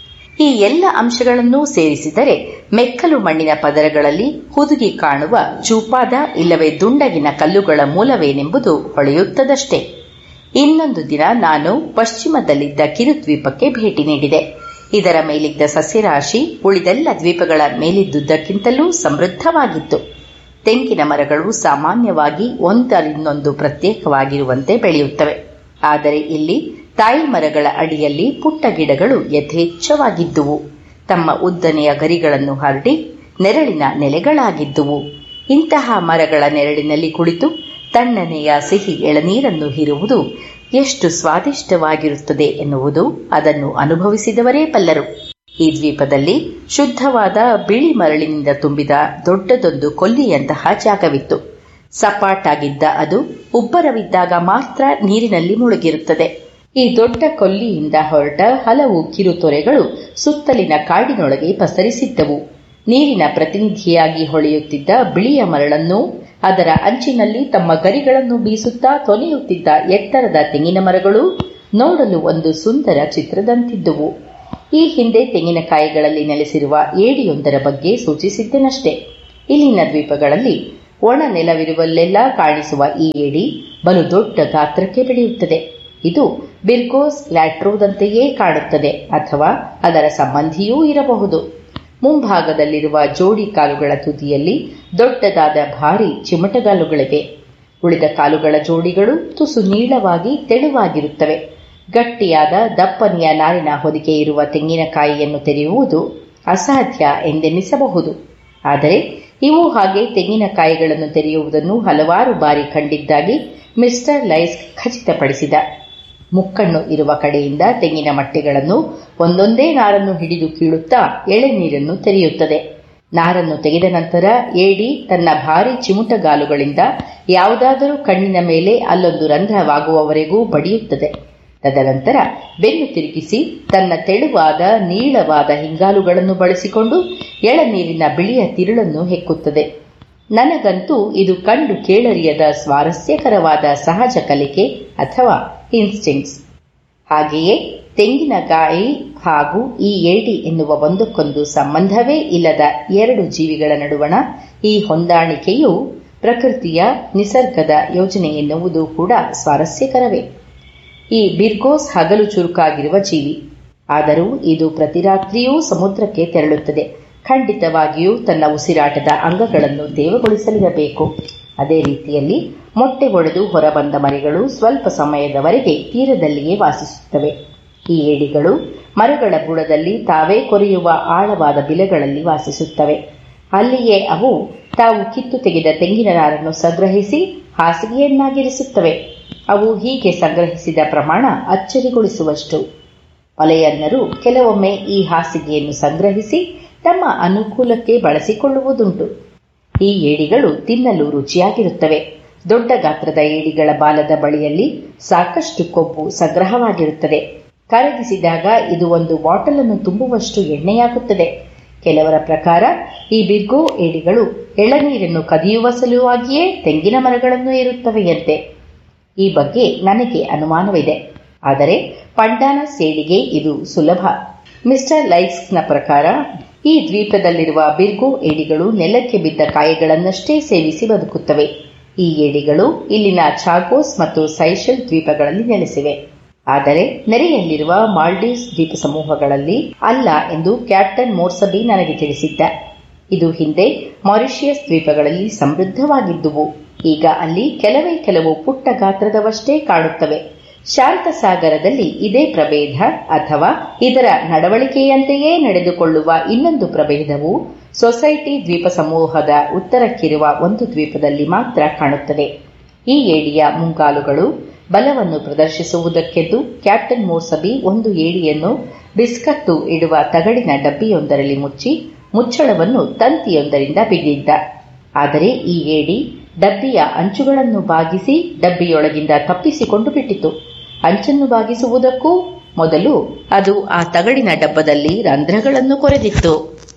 ಈ ಎಲ್ಲ ಅಂಶಗಳನ್ನೂ ಸೇರಿಸಿದರೆ ಮೆಕ್ಕಲು ಮಣ್ಣಿನ ಪದರಗಳಲ್ಲಿ ಹುದುಗಿ ಕಾಣುವ ಚೂಪಾದ ಇಲ್ಲವೇ ದುಂಡಗಿನ ಕಲ್ಲುಗಳ ಮೂಲವೇನೆಂಬುದು ಹೊಳೆಯುತ್ತದಷ್ಟೇ ಇನ್ನೊಂದು ದಿನ ನಾನು ಪಶ್ಚಿಮದಲ್ಲಿದ್ದ ಕಿರುದ್ವೀಪಕ್ಕೆ ಭೇಟಿ ನೀಡಿದೆ ಇದರ ಮೇಲಿದ್ದ ಸಸ್ಯರಾಶಿ ಉಳಿದೆಲ್ಲ ದ್ವೀಪಗಳ ಮೇಲಿದ್ದುದಕ್ಕಿಂತಲೂ ಸಮೃದ್ಧವಾಗಿತ್ತು ತೆಂಗಿನ ಮರಗಳು ಸಾಮಾನ್ಯವಾಗಿ ಒಂದರಿಂದೊಂದು ಪ್ರತ್ಯೇಕವಾಗಿರುವಂತೆ ಬೆಳೆಯುತ್ತವೆ ಆದರೆ ಇಲ್ಲಿ ತಾಯಿ ಮರಗಳ ಅಡಿಯಲ್ಲಿ ಪುಟ್ಟ ಗಿಡಗಳು ಯಥೇಚ್ಛವಾಗಿದ್ದುವು ತಮ್ಮ ಉದ್ದನೆಯ ಗರಿಗಳನ್ನು ಹರಡಿ ನೆರಳಿನ ನೆಲೆಗಳಾಗಿದ್ದುವು ಇಂತಹ ಮರಗಳ ನೆರಳಿನಲ್ಲಿ ಕುಳಿತು ತಣ್ಣನೆಯ ಸಿಹಿ ಎಳನೀರನ್ನು ಹೀರುವುದು ಎಷ್ಟು ಸ್ವಾದಿಷ್ಟವಾಗಿರುತ್ತದೆ ಎನ್ನುವುದು ಅದನ್ನು ಅನುಭವಿಸಿದವರೇ ಬಲ್ಲರು ಈ ದ್ವೀಪದಲ್ಲಿ ಶುದ್ಧವಾದ ಬಿಳಿ ಮರಳಿನಿಂದ ತುಂಬಿದ ದೊಡ್ಡದೊಂದು ಕೊಲ್ಲಿಯಂತಹ ಜಾಗವಿತ್ತು ಸಪಾಟಾಗಿದ್ದ ಅದು ಉಬ್ಬರವಿದ್ದಾಗ ಮಾತ್ರ ನೀರಿನಲ್ಲಿ ಮುಳುಗಿರುತ್ತದೆ ಈ ದೊಡ್ಡ ಕೊಲ್ಲಿಯಿಂದ ಹೊರಟ ಹಲವು ಕಿರುತೊರೆಗಳು ಸುತ್ತಲಿನ ಕಾಡಿನೊಳಗೆ ಪಸರಿಸಿದ್ದವು ನೀರಿನ ಪ್ರತಿನಿಧಿಯಾಗಿ ಹೊಳೆಯುತ್ತಿದ್ದ ಬಿಳಿಯ ಮರಳನ್ನು ಅದರ ಅಂಚಿನಲ್ಲಿ ತಮ್ಮ ಗರಿಗಳನ್ನು ಬೀಸುತ್ತಾ ತೊನೆಯುತ್ತಿದ್ದ ಎತ್ತರದ ತೆಂಗಿನ ಮರಗಳು ನೋಡಲು ಒಂದು ಸುಂದರ ಚಿತ್ರದಂತಿದ್ದುವು ಈ ಹಿಂದೆ ತೆಂಗಿನಕಾಯಿಗಳಲ್ಲಿ ನೆಲೆಸಿರುವ ಏಡಿಯೊಂದರ ಬಗ್ಗೆ ಸೂಚಿಸಿದ್ದೆನಷ್ಟೇ ಇಲ್ಲಿನ ದ್ವೀಪಗಳಲ್ಲಿ ಒಣ ನೆಲವಿರುವಲ್ಲೆಲ್ಲ ಕಾಣಿಸುವ ಈ ಏಡಿ ಬಲು ದೊಡ್ಡ ಗಾತ್ರಕ್ಕೆ ಬೆಳೆಯುತ್ತದೆ ಇದು ಬಿರ್ಗೋಸ್ ಲ್ಯಾಟ್ರೋದಂತೆಯೇ ಕಾಣುತ್ತದೆ ಅಥವಾ ಅದರ ಸಂಬಂಧಿಯೂ ಇರಬಹುದು ಮುಂಭಾಗದಲ್ಲಿರುವ ಜೋಡಿ ಕಾಲುಗಳ ತುದಿಯಲ್ಲಿ ದೊಡ್ಡದಾದ ಭಾರಿ ಚಿಮಟಗಾಲುಗಳಿವೆ ಉಳಿದ ಕಾಲುಗಳ ಜೋಡಿಗಳು ತುಸು ನೀಳವಾಗಿ ತೆಳುವಾಗಿರುತ್ತವೆ ಗಟ್ಟಿಯಾದ ದಪ್ಪನೆಯ ನಾರಿನ ಹೊದಿಕೆ ಇರುವ ತೆಂಗಿನಕಾಯಿಯನ್ನು ತೆರೆಯುವುದು ಅಸಾಧ್ಯ ಎಂದೆನ್ನಿಸಬಹುದು ಆದರೆ ಇವು ಹಾಗೆ ತೆಂಗಿನಕಾಯಿಗಳನ್ನು ತೆರೆಯುವುದನ್ನು ಹಲವಾರು ಬಾರಿ ಕಂಡಿದ್ದಾಗಿ ಮಿಸ್ಟರ್ ಲೈಸ್ ಖಚಿತಪಡಿಸಿದ ಮುಕ್ಕಣ್ಣು ಇರುವ ಕಡೆಯಿಂದ ತೆಂಗಿನ ಮಟ್ಟೆಗಳನ್ನು ಒಂದೊಂದೇ ನಾರನ್ನು ಹಿಡಿದು ಕೀಳುತ್ತಾ ಎಳೆನೀರನ್ನು ತೆರೆಯುತ್ತದೆ ನಾರನ್ನು ತೆಗೆದ ನಂತರ ಏಡಿ ತನ್ನ ಭಾರಿ ಚಿಮುಟಗಾಲುಗಳಿಂದ ಯಾವುದಾದರೂ ಕಣ್ಣಿನ ಮೇಲೆ ಅಲ್ಲೊಂದು ರಂಧ್ರವಾಗುವವರೆಗೂ ಬಡಿಯುತ್ತದೆ ತದನಂತರ ಬೆನ್ನು ತಿರುಗಿಸಿ ತನ್ನ ತೆಳುವಾದ ನೀಳವಾದ ಹಿಂಗಾಲುಗಳನ್ನು ಬಳಸಿಕೊಂಡು ಎಳನೀರಿನ ಬಿಳಿಯ ತಿರುಳನ್ನು ಹೆಕ್ಕುತ್ತದೆ ನನಗಂತೂ ಇದು ಕಂಡು ಕೇಳರಿಯದ ಸ್ವಾರಸ್ಯಕರವಾದ ಸಹಜ ಕಲಿಕೆ ಅಥವಾ ಇನ್ಸ್ಟಿಂಕ್ಟ್ಸ್ ಹಾಗೆಯೇ ತೆಂಗಿನಕಾಯಿ ಹಾಗೂ ಈ ಏಡಿ ಎನ್ನುವ ಒಂದಕ್ಕೊಂದು ಸಂಬಂಧವೇ ಇಲ್ಲದ ಎರಡು ಜೀವಿಗಳ ನಡುವಣ ಈ ಹೊಂದಾಣಿಕೆಯು ಪ್ರಕೃತಿಯ ನಿಸರ್ಗದ ಯೋಜನೆ ಎನ್ನುವುದು ಕೂಡ ಸ್ವಾರಸ್ಯಕರವೇ ಈ ಬಿರ್ಗೋಸ್ ಹಗಲು ಚುರುಕಾಗಿರುವ ಜೀವಿ ಆದರೂ ಇದು ಪ್ರತಿ ರಾತ್ರಿಯೂ ಸಮುದ್ರಕ್ಕೆ ತೆರಳುತ್ತದೆ ಖಂಡಿತವಾಗಿಯೂ ತನ್ನ ಉಸಿರಾಟದ ಅಂಗಗಳನ್ನು ದೇವಗೊಳಿಸಲಿರಬೇಕು ಅದೇ ರೀತಿಯಲ್ಲಿ ಮೊಟ್ಟೆ ಒಡೆದು ಹೊರಬಂದ ಮರಿಗಳು ಸ್ವಲ್ಪ ಸಮಯದವರೆಗೆ ತೀರದಲ್ಲಿಯೇ ವಾಸಿಸುತ್ತವೆ ಈ ಏಡಿಗಳು ಮರಗಳ ಬುಡದಲ್ಲಿ ತಾವೇ ಕೊರೆಯುವ ಆಳವಾದ ಬಿಲಗಳಲ್ಲಿ ವಾಸಿಸುತ್ತವೆ ಅಲ್ಲಿಯೇ ಅವು ತಾವು ಕಿತ್ತು ತೆಗೆದ ತೆಂಗಿನ ನಾರನ್ನು ಸಂಗ್ರಹಿಸಿ ಹಾಸಿಗೆಯನ್ನಾಗಿರಿಸುತ್ತವೆ ಅವು ಹೀಗೆ ಸಂಗ್ರಹಿಸಿದ ಪ್ರಮಾಣ ಅಚ್ಚರಿಗೊಳಿಸುವಷ್ಟು ಮಲೆಯನ್ನರು ಕೆಲವೊಮ್ಮೆ ಈ ಹಾಸಿಗೆಯನ್ನು ಸಂಗ್ರಹಿಸಿ ತಮ್ಮ ಅನುಕೂಲಕ್ಕೆ ಬಳಸಿಕೊಳ್ಳುವುದುಂಟು ಈ ಏಡಿಗಳು ತಿನ್ನಲು ರುಚಿಯಾಗಿರುತ್ತವೆ ದೊಡ್ಡ ಗಾತ್ರದ ಏಡಿಗಳ ಬಾಲದ ಬಳಿಯಲ್ಲಿ ಸಾಕಷ್ಟು ಕೊಬ್ಬು ಸಂಗ್ರಹವಾಗಿರುತ್ತದೆ ಕರಗಿಸಿದಾಗ ಇದು ಒಂದು ಬಾಟಲ್ ಅನ್ನು ತುಂಬುವಷ್ಟು ಎಣ್ಣೆಯಾಗುತ್ತದೆ ಕೆಲವರ ಪ್ರಕಾರ ಈ ಬಿರ್ಗೋ ಏಡಿಗಳು ಎಳನೀರನ್ನು ಕದಿಯುವ ಸಲುವಾಗಿಯೇ ತೆಂಗಿನ ಮರಗಳನ್ನು ಏರುತ್ತವೆಯಂತೆ ಈ ಬಗ್ಗೆ ನನಗೆ ಅನುಮಾನವಿದೆ ಆದರೆ ಪಂಡಾನ ಸೇಡಿಗೆ ಇದು ಸುಲಭ ಮಿಸ್ಟರ್ ಲೈಕ್ಸ್ನ ಪ್ರಕಾರ ಈ ದ್ವೀಪದಲ್ಲಿರುವ ಬಿರ್ಗೋ ಏಡಿಗಳು ನೆಲಕ್ಕೆ ಬಿದ್ದ ಕಾಯಿಗಳನ್ನಷ್ಟೇ ಸೇವಿಸಿ ಬದುಕುತ್ತವೆ ಈ ಏಡಿಗಳು ಇಲ್ಲಿನ ಚಾಗೋಸ್ ಮತ್ತು ಸೈಶಲ್ ದ್ವೀಪಗಳಲ್ಲಿ ನೆಲೆಸಿವೆ ಆದರೆ ನೆರೆಯಲ್ಲಿರುವ ಮಾಲ್ಡೀವ್ಸ್ ದ್ವೀಪ ಸಮೂಹಗಳಲ್ಲಿ ಅಲ್ಲ ಎಂದು ಕ್ಯಾಪ್ಟನ್ ಮೋರ್ಸಬಿ ನನಗೆ ತಿಳಿಸಿದ್ದ ಇದು ಹಿಂದೆ ಮಾರಿಷಿಯಸ್ ದ್ವೀಪಗಳಲ್ಲಿ ಸಮೃದ್ಧವಾಗಿದ್ದುವು ಈಗ ಅಲ್ಲಿ ಕೆಲವೇ ಕೆಲವು ಪುಟ್ಟ ಗಾತ್ರದವಷ್ಟೇ ಕಾಣುತ್ತವೆ ಶಾಂತ ಸಾಗರದಲ್ಲಿ ಇದೇ ಪ್ರಭೇದ ಅಥವಾ ಇದರ ನಡವಳಿಕೆಯಂತೆಯೇ ನಡೆದುಕೊಳ್ಳುವ ಇನ್ನೊಂದು ಪ್ರಭೇದವು ಸೊಸೈಟಿ ದ್ವೀಪ ಸಮೂಹದ ಉತ್ತರಕ್ಕಿರುವ ಒಂದು ದ್ವೀಪದಲ್ಲಿ ಮಾತ್ರ ಕಾಣುತ್ತದೆ ಈ ಏಡಿಯ ಮುಂಗಾಲುಗಳು ಬಲವನ್ನು ಪ್ರದರ್ಶಿಸುವುದಕ್ಕೆಂದು ಕ್ಯಾಪ್ಟನ್ ಮೋರ್ಸಬಿ ಒಂದು ಏಡಿಯನ್ನು ಬಿಸ್ಕತ್ತು ಇಡುವ ತಗಡಿನ ಡಬ್ಬಿಯೊಂದರಲ್ಲಿ ಮುಚ್ಚಿ ಮುಚ್ಚಳವನ್ನು ತಂತಿಯೊಂದರಿಂದ ಬಿಗಿದ್ದ ಆದರೆ ಈ ಏಡಿ ಡಬ್ಬಿಯ ಅಂಚುಗಳನ್ನು ಬಾಗಿಸಿ ಡಬ್ಬಿಯೊಳಗಿಂದ ತಪ್ಪಿಸಿಕೊಂಡು ಬಿಟ್ಟಿತು ಅಂಚನ್ನು ಬಾಗಿಸುವುದಕ್ಕೂ ಮೊದಲು ಅದು ಆ ತಗಡಿನ ಡಬ್ಬದಲ್ಲಿ ರಂಧ್ರಗಳನ್ನು ಕೊರೆದಿತ್ತು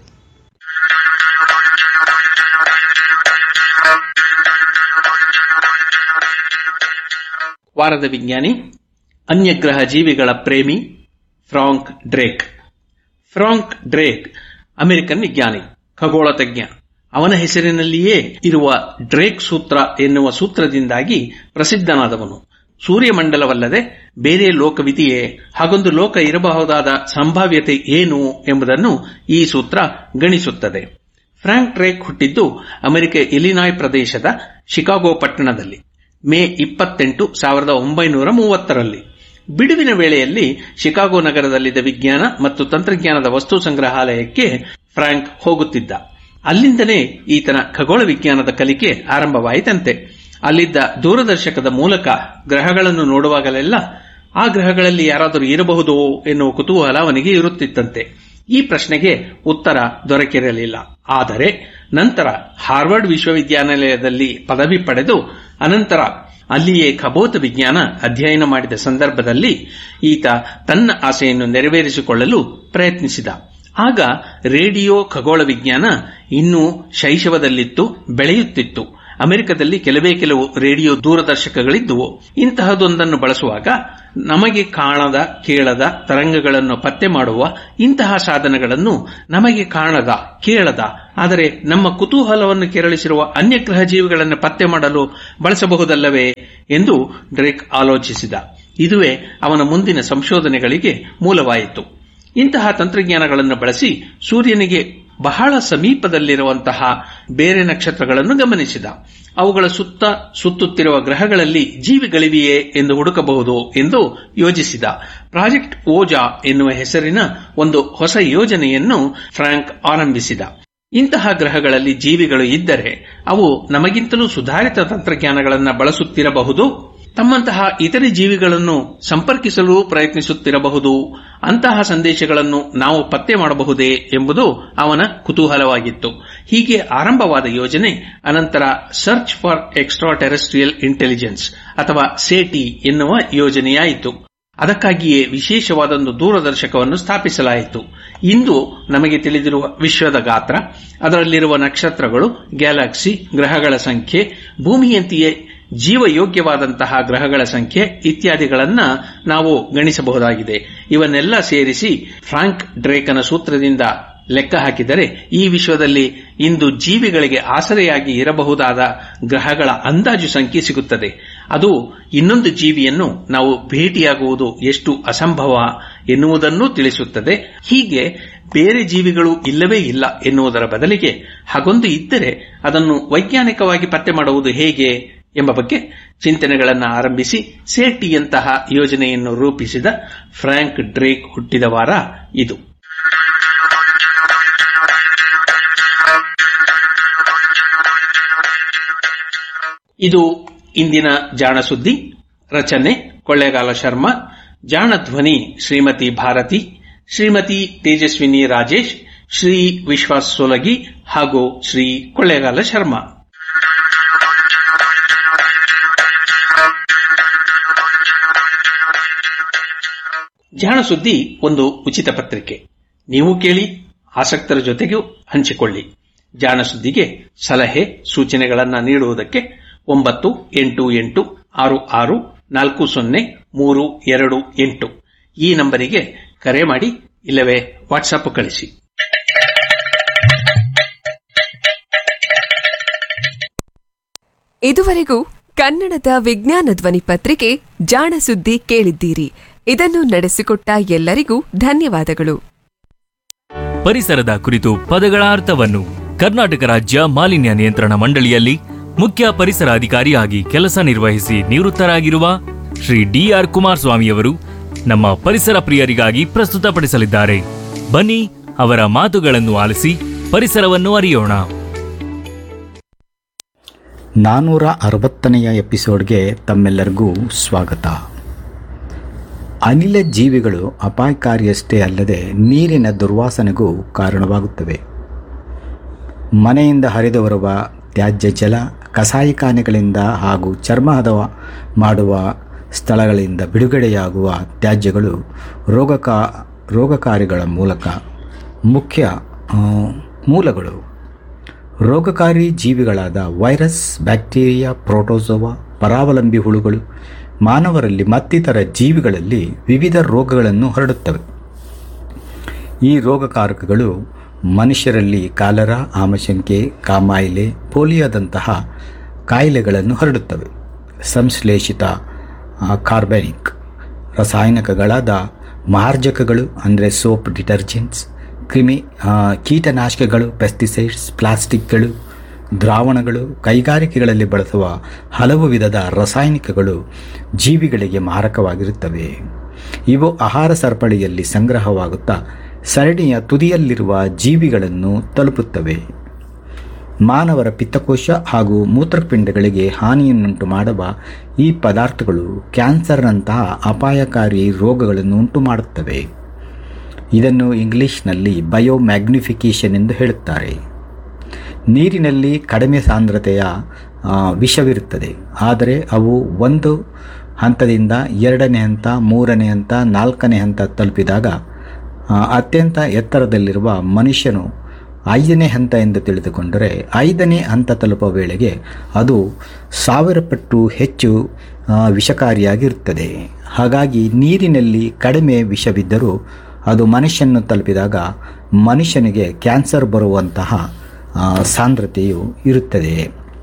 ವಾರದ ವಿಜ್ಞಾನಿ ಅನ್ಯಗ್ರಹ ಜೀವಿಗಳ ಪ್ರೇಮಿ Frank Drake Frank Drake American ವಿಜ್ಞಾನಿ ಖಗೋಳ ತಜ್ಞ ಅವನ ಹೆಸರಿನಲ್ಲಿಯೇ ಇರುವ ಡ್ರೇಕ್ ಸೂತ್ರ ಎನ್ನುವ ಸೂತ್ರದಿಂದಾಗಿ ಪ್ರಸಿದ್ಧನಾದವನು ಸೂರ್ಯಮಂಡಲವಲ್ಲದೆ ಬೇರೆ ಲೋಕವಿದೆಯೇ ಹಾಗೊಂದು ಲೋಕ ಇರಬಹುದಾದ ಸಂಭಾವ್ಯತೆ ಏನು ಎಂಬುದನ್ನು ಈ ಸೂತ್ರ ಗಣಿಸುತ್ತದೆ ಫ್ರಾಂಕ್ ಡ್ರೇಕ್ ಹುಟ್ಟಿದ್ದು ಅಮೆರಿಕ ಇಲಿನಾಯ್ ಪ್ರದೇಶದ ಶಿಕಾಗೋ ಪಟ್ಟಣದಲ್ಲಿ ಮೇ ಇಪ್ಪತ್ತೆಂಟು ಸಾವಿರದ ಒಂಬೈನೂರ ಮೂವತ್ತರಲ್ಲಿ ಬಿಡುವಿನ ವೇಳೆಯಲ್ಲಿ ಶಿಕಾಗೋ ನಗರದಲ್ಲಿದ್ದ ವಿಜ್ಞಾನ ಮತ್ತು ತಂತ್ರಜ್ಞಾನದ ವಸ್ತು ಸಂಗ್ರಹಾಲಯಕ್ಕೆ ಫ್ರಾಂಕ್ ಹೋಗುತ್ತಿದ್ದ ಅಲ್ಲಿಂದಲೇ ಈತನ ಖಗೋಳ ವಿಜ್ಞಾನದ ಕಲಿಕೆ ಆರಂಭವಾಯಿತಂತೆ ಅಲ್ಲಿದ್ದ ದೂರದರ್ಶಕದ ಮೂಲಕ ಗ್ರಹಗಳನ್ನು ನೋಡುವಾಗಲೆಲ್ಲ ಆ ಗ್ರಹಗಳಲ್ಲಿ ಯಾರಾದರೂ ಇರಬಹುದೋ ಎನ್ನುವ ಕುತೂಹಲ ಅವನಿಗೆ ಇರುತ್ತಿತ್ತಂತೆ ಈ ಪ್ರಶ್ನೆಗೆ ಉತ್ತರ ದೊರಕಿರಲಿಲ್ಲ ಆದರೆ ನಂತರ ಹಾರ್ವರ್ಡ್ ವಿಶ್ವವಿದ್ಯಾನಿಲಯದಲ್ಲಿ ಪದವಿ ಪಡೆದು ಅನಂತರ ಅಲ್ಲಿಯೇ ಖಗೋತ ವಿಜ್ಞಾನ ಅಧ್ಯಯನ ಮಾಡಿದ ಸಂದರ್ಭದಲ್ಲಿ ಈತ ತನ್ನ ಆಸೆಯನ್ನು ನೆರವೇರಿಸಿಕೊಳ್ಳಲು ಪ್ರಯತ್ನಿಸಿದ ಆಗ ರೇಡಿಯೋ ಖಗೋಳ ವಿಜ್ಞಾನ ಇನ್ನೂ ಶೈಶವದಲ್ಲಿತ್ತು ಬೆಳೆಯುತ್ತಿತ್ತು ಅಮೆರಿಕದಲ್ಲಿ ಕೆಲವೇ ಕೆಲವು ರೇಡಿಯೋ ದೂರದರ್ಶಕಗಳಿದ್ದುವು ಇಂತಹದೊಂದನ್ನು ಬಳಸುವಾಗ ನಮಗೆ ಕಾಣದ ಕೇಳದ ತರಂಗಗಳನ್ನು ಪತ್ತೆ ಮಾಡುವ ಇಂತಹ ಸಾಧನಗಳನ್ನು ನಮಗೆ ಕಾಣದ ಕೇಳದ ಆದರೆ ನಮ್ಮ ಕುತೂಹಲವನ್ನು ಕೆರಳಿಸಿರುವ ಅನ್ಯಗ್ರಹ ಜೀವಿಗಳನ್ನು ಪತ್ತೆ ಮಾಡಲು ಬಳಸಬಹುದಲ್ಲವೇ ಎಂದು ಡ್ರೇಕ್ ಆಲೋಚಿಸಿದ ಇದುವೇ ಅವನ ಮುಂದಿನ ಸಂಶೋಧನೆಗಳಿಗೆ ಮೂಲವಾಯಿತು ಇಂತಹ ತಂತ್ರಜ್ಞಾನಗಳನ್ನು ಬಳಸಿ ಸೂರ್ಯನಿಗೆ ಬಹಳ ಸಮೀಪದಲ್ಲಿರುವಂತಹ ಬೇರೆ ನಕ್ಷತ್ರಗಳನ್ನು ಗಮನಿಸಿದ ಅವುಗಳ ಸುತ್ತ ಸುತ್ತುತ್ತಿರುವ ಗ್ರಹಗಳಲ್ಲಿ ಜೀವಿಗಳಿವೆಯೇ ಎಂದು ಹುಡುಕಬಹುದು ಎಂದು ಯೋಜಿಸಿದ ಪ್ರಾಜೆಕ್ಟ್ ಓಜಾ ಎನ್ನುವ ಹೆಸರಿನ ಒಂದು ಹೊಸ ಯೋಜನೆಯನ್ನು ಫ್ರಾಂಕ್ ಆರಂಭಿಸಿದ ಇಂತಹ ಗ್ರಹಗಳಲ್ಲಿ ಜೀವಿಗಳು ಇದ್ದರೆ ಅವು ನಮಗಿಂತಲೂ ಸುಧಾರಿತ ತಂತ್ರಜ್ಞಾನಗಳನ್ನು ಬಳಸುತ್ತಿರಬಹುದು ತಮ್ಮಂತಹ ಇತರೆ ಜೀವಿಗಳನ್ನು ಸಂಪರ್ಕಿಸಲು ಪ್ರಯತ್ನಿಸುತ್ತಿರಬಹುದು ಅಂತಹ ಸಂದೇಶಗಳನ್ನು ನಾವು ಪತ್ತೆ ಮಾಡಬಹುದೇ ಎಂಬುದು ಅವನ ಕುತೂಹಲವಾಗಿತ್ತು ಹೀಗೆ ಆರಂಭವಾದ ಯೋಜನೆ ಅನಂತರ search for extra terrestrial intelligence ಅಥವಾ ಸೇಟಿ ಎನ್ನುವ ಯೋಜನೆಯಾಯಿತು ಅದಕ್ಕಾಗಿಯೇ ವಿಶೇಷವಾದೊಂದು ದೂರದರ್ಶಕವನ್ನು ಸ್ಥಾಪಿಸಲಾಯಿತು ಇಂದು ನಮಗೆ ತಿಳಿದಿರುವ ವಿಶ್ವದ ಗಾತ್ರ ಅದರಲ್ಲಿರುವ ನಕ್ಷತ್ರಗಳು ಗ್ಯಾಲಕ್ಸಿ ಗ್ರಹಗಳ ಸಂಖ್ಯೆ ಭೂಮಿಯಂತೆಯೇ ಜೀವಯೋಗ್ಯವಾದಂತಹ ಗ್ರಹಗಳ ಸಂಖ್ಯೆ ಇತ್ಯಾದಿಗಳನ್ನ ನಾವು ಗಣಿಸಬಹುದಾಗಿದೆ ಇವನ್ನೆಲ್ಲ ಸೇರಿಸಿ ಫ್ರಾಂಕ್ ಡ್ರೇಕನ ಸೂತ್ರದಿಂದ ಲೆಕ್ಕ ಹಾಕಿದರೆ ಈ ವಿಶ್ವದಲ್ಲಿ ಇಂದು ಜೀವಿಗಳಿಗೆ ಆಸರೆಯಾಗಿ ಇರಬಹುದಾದ ಗ್ರಹಗಳ ಅಂದಾಜು ಸಂಖ್ಯೆ ಸಿಗುತ್ತದೆ ಅದು ಇನ್ನೊಂದು ಜೀವಿಯನ್ನು ನಾವು ಭೇಟಿಯಾಗುವುದು ಎಷ್ಟು ಅಸಂಭವ ಎನ್ನುವುದನ್ನೂ ತಿಳಿಸುತ್ತದೆ ಹೀಗೆ ಬೇರೆ ಜೀವಿಗಳು ಇಲ್ಲವೇ ಇಲ್ಲ ಎನ್ನುವುದರ ಬದಲಿಗೆ ಹಾಗೊಂದು ಇದ್ದರೆ ಅದನ್ನು ವೈಜ್ಞಾನಿಕವಾಗಿ ಪತ್ತೆ ಮಾಡುವುದು ಹೇಗೆ ಎಂಬ ಬಗ್ಗೆ ಚಿಂತನೆಗಳನ್ನು ಆರಂಭಿಸಿ ಸೇಟಿಯಂತಹ ಯೋಜನೆಯನ್ನು ರೂಪಿಸಿದ ಫ್ರಾಂಕ್ ಡ್ರೇಕ್ ಹುಟ್ಟಿದ ವಾರ ಇದು ಇದು ಇಂದಿನ ಜಾಣ ಸುದ್ದಿ ರಚನೆ ಕೊಳ್ಳೇಗಾಲ ಶರ್ಮಾ ಜಾಣ ಧ್ವನಿ ಶ್ರೀಮತಿ ಭಾರತಿ ಶ್ರೀಮತಿ ತೇಜಸ್ವಿನಿ ರಾಜೇಶ್ ಶ್ರೀ ವಿಶ್ವಾಸ್ ಸೋಲಗಿ ಹಾಗೂ ಶ್ರೀ ಕೊಳ್ಳೇಗಾಲ ಶರ್ಮಾ ಜಾಣ ಸುದ್ದಿ ಒಂದು ಉಚಿತ ಪತ್ರಿಕೆ ನೀವು ಕೇಳಿ ಆಸಕ್ತರ ಜೊತೆಗೂ ಹಂಚಿಕೊಳ್ಳಿ ಜಾಣ ಸುದ್ದಿಗೆ ಸಲಹೆ ಸೂಚನೆಗಳನ್ನು ನೀಡುವುದಕ್ಕೆ ಒಂಬತ್ತು ಎಂಟು ಎಂಟು ಆರು ಆರು ನಾಲ್ಕು ಸೊನ್ನೆ ಮೂರು ಎರಡು ಎಂಟು ಈ ನಂಬರಿಗೆ ಕರೆ ಮಾಡಿ ಇಲ್ಲವೇ ವಾಟ್ಸಪ್ ಕಳಿಸಿ ಇದುವರೆಗೂ ಕನ್ನಡದ ವಿಜ್ಞಾನ ಧ್ವನಿ ಪತ್ರಿಕೆ ಜಾಣ ಸುದ್ದಿ ಕೇಳಿದ್ದೀರಿ ಇದನ್ನು ನಡೆಸಿಕೊಟ್ಟ ಎಲ್ಲರಿಗೂ ಧನ್ಯವಾದಗಳು ಪರಿಸರದ ಕುರಿತು ಪದಗಳ ಅರ್ಥವನ್ನು ಕರ್ನಾಟಕ ರಾಜ್ಯ ಮಾಲಿನ್ಯ ನಿಯಂತ್ರಣ ಮಂಡಳಿಯಲ್ಲಿ ಮುಖ್ಯ ಪರಿಸರ ಅಧಿಕಾರಿಯಾಗಿ ಕೆಲಸ ನಿರ್ವಹಿಸಿ ನಿವೃತ್ತರಾಗಿರುವ ಶ್ರೀ ಡಿಆರ್ ಕುಮಾರಸ್ವಾಮಿಯವರು ನಮ್ಮ ಪರಿಸರ ಪ್ರಿಯರಿಗಾಗಿ ಪ್ರಸ್ತುತಪಡಿಸಲಿದ್ದಾರೆ ಬನ್ನಿ ಅವರ ಮಾತುಗಳನ್ನು ಆಲಿಸಿ ಪರಿಸರವನ್ನು ಅರಿಯೋಣ ನಾನ್ನೂರ ಅರವತ್ತನೆಯ ಎಪಿಸೋಡ್ಗೆ ತಮ್ಮೆಲ್ಲರಿಗೂ ಸ್ವಾಗತ ಅನಿಲ ಜೀವಿಗಳು ಅಪಾಯಕಾರಿಯಷ್ಟೇ ಅಲ್ಲದೆ ನೀರಿನ ದುರ್ವಾಸನೆಗೂ ಕಾರಣವಾಗುತ್ತವೆ ಮನೆಯಿಂದ ಹರಿದು ಬರುವ ತ್ಯಾಜ್ಯ ಜಲ ಕಸಾಯಿಖಾನೆಗಳಿಂದ ಹಾಗೂ ಚರ್ಮ ಹದ ಮಾಡುವ ಸ್ಥಳಗಳಿಂದ ಬಿಡುಗಡೆಯಾಗುವ ತ್ಯಾಜ್ಯಗಳು ರೋಗಕಾ ರೋಗಕಾರಿಗಳ ಮೂಲಕ ಮುಖ್ಯ ಆ, ಮೂಲಗಳು ರೋಗಕಾರಿ ಜೀವಿಗಳಾದ ವೈರಸ್ ಬ್ಯಾಕ್ಟೀರಿಯಾ ಪ್ರೋಟೋಸೋವಾ ಪರಾವಲಂಬಿ ಹುಳುಗಳು ಮಾನವರಲ್ಲಿ ಮತ್ತಿತರ ಜೀವಿಗಳಲ್ಲಿ ವಿವಿಧ ರೋಗಗಳನ್ನು ಹರಡುತ್ತವೆ ಈ ರೋಗಕಾರಕಗಳು ಮನುಷ್ಯರಲ್ಲಿ ಕಾಲರ ಆಮಶಂಕೆ ಕಾಮಾಯಿಲೆ ಪೋಲಿಯೋದಂತಹ ಕಾಯಿಲೆಗಳನ್ನು ಹರಡುತ್ತವೆ ಸಂಶ್ಲೇಷಿತ ಆ, ಕಾರ್ಬನಿಕ್ ರಾಸಾಯನಿಕಗಳಾದ ಮಾರ್ಜಕಗಳು ಅಂದರೆ ಸೋಪ್ ಡಿಟರ್ಜೆಂಟ್ಸ್ ಕ್ರಿಮಿ ಆ, ಕೀಟನಾಶಕಗಳು ಪೆಸ್ಟಿಸೈಡ್ಸ್ ಪ್ಲಾಸ್ಟಿಕ್ಗಳು ದ್ರಾವಣಗಳು ಕೈಗಾರಿಕೆಗಳಲ್ಲಿ ಬಳಸುವ ಹಲವು ವಿಧದ ರಾಸಾಯನಿಕಗಳು ಜೀವಿಗಳಿಗೆ ಮಾರಕವಾಗಿರುತ್ತವೆ ಇವು ಆಹಾರ ಸರಪಳಿಯಲ್ಲಿ ಸಂಗ್ರಹವಾಗುತ್ತಾ ಸರಣಿಯ ತುದಿಯಲ್ಲಿರುವ ಜೀವಿಗಳನ್ನು ತಲುಪುತ್ತವೆ ಮಾನವರ ಪಿತ್ತಕೋಶ ಹಾಗೂ ಮೂತ್ರಪಿಂಡಗಳಿಗೆ ಹಾನಿಯನ್ನುಂಟು ಮಾಡುವ ಈ ಪದಾರ್ಥಗಳು ಕ್ಯಾನ್ಸರ್ನಂತಹ ಅಪಾಯಕಾರಿ ರೋಗಗಳನ್ನು ಉಂಟು ಮಾಡುತ್ತವೆ ಇದನ್ನು ಇಂಗ್ಲಿಷ್ನಲ್ಲಿ ಬಯೋಮ್ಯಾಗ್ನಿಫಿಕೇಷನ್ ಎಂದು ಹೇಳುತ್ತಾರೆ ನೀರಿನಲ್ಲಿ ಕಡಿಮೆ ಸಾಂದ್ರತೆಯ ಆ, ವಿಷವಿರುತ್ತದೆ ಆದರೆ ಅವು ಒಂದು ಹಂತದಿಂದ ಎರಡನೇ ಹಂತ ಮೂರನೇ ಹಂತ ನಾಲ್ಕನೇ ಹಂತ ತಲುಪಿದಾಗ ಆ, ಅತ್ಯಂತ ಎತ್ತರದಲ್ಲಿರುವ ಮನುಷ್ಯನು ಐದನೇ ಹಂತ ಎಂದು ತಿಳಿದುಕೊಂಡರೆ ಐದನೇ ಹಂತ ತಲುಪುವ ವೇಳೆಗೆ ಅದು ಸಾವಿರ ಪಟ್ಟು ಹೆಚ್ಚು ಆ, ವಿಷಕಾರಿಯಾಗಿರುತ್ತದೆ ಹಾಗಾಗಿ ನೀರಿನಲ್ಲಿ ಕಡಿಮೆ ವಿಷವಿದ್ದರೂ ಅದು ಮನುಷ್ಯನನ್ನು ತಲುಪಿದಾಗ ಮನುಷ್ಯನಿಗೆ ಕ್ಯಾನ್ಸರ್ ಬರುವಂತಹ ಆ, ಸಾಂದ್ರತೆಯು ಇರುತ್ತದೆ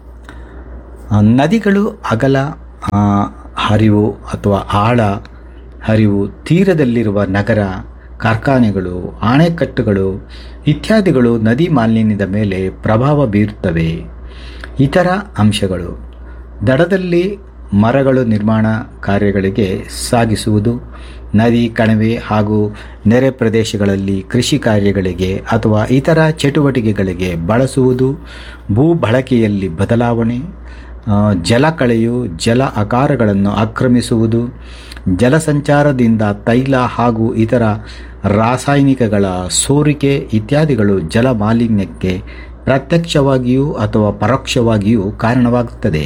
ಆ, ನದಿಗಳು ಅಗಲ ಆ, ಹರಿವು ಅಥವಾ ಆಳ ಹರಿವು ತೀರದಲ್ಲಿರುವ ನಗರ ಕಾರ್ಖಾನೆಗಳು ಅಣೆಕಟ್ಟುಗಳು ಇತ್ಯಾದಿಗಳು ನದಿ ಮಾಲಿನ್ಯದ ಮೇಲೆ ಪ್ರಭಾವ ಬೀರುತ್ತವೆ ಇತರ ಅಂಶಗಳು ದಡದಲ್ಲಿ ಮರಗಳು ನಿರ್ಮಾಣ ಕಾರ್ಯಗಳಿಗೆ ಸಾಗಿಸುವುದು ನದಿ ಕಣಿವೆ ಹಾಗೂ ನೆರೆ ಪ್ರದೇಶಗಳಲ್ಲಿ ಕೃಷಿ ಕಾರ್ಯಗಳಿಗೆ ಅಥವಾ ಇತರ ಚಟುವಟಿಕೆಗಳಿಗೆ ಬಳಸುವುದು ಭೂ ಬಳಕೆಯಲ್ಲಿ ಬದಲಾವಣೆ ಆ, ಜಲಕಳೆಯು ಜಲ ಆಕಾರಗಳನ್ನು ಆಕ್ರಮಿಸುವುದು ಜಲಸಂಚಾರದಿಂದ ತೈಲ ಹಾಗೂ ಇತರ ರಾಸಾಯನಿಕಗಳ ಸೋರಿಕೆ ಇತ್ಯಾದಿಗಳು ಜಲ ಮಾಲಿನ್ಯಕ್ಕೆ ಪ್ರತ್ಯಕ್ಷವಾಗಿಯೂ ಅಥವಾ ಪರೋಕ್ಷವಾಗಿಯೂ ಕಾರಣವಾಗುತ್ತದೆ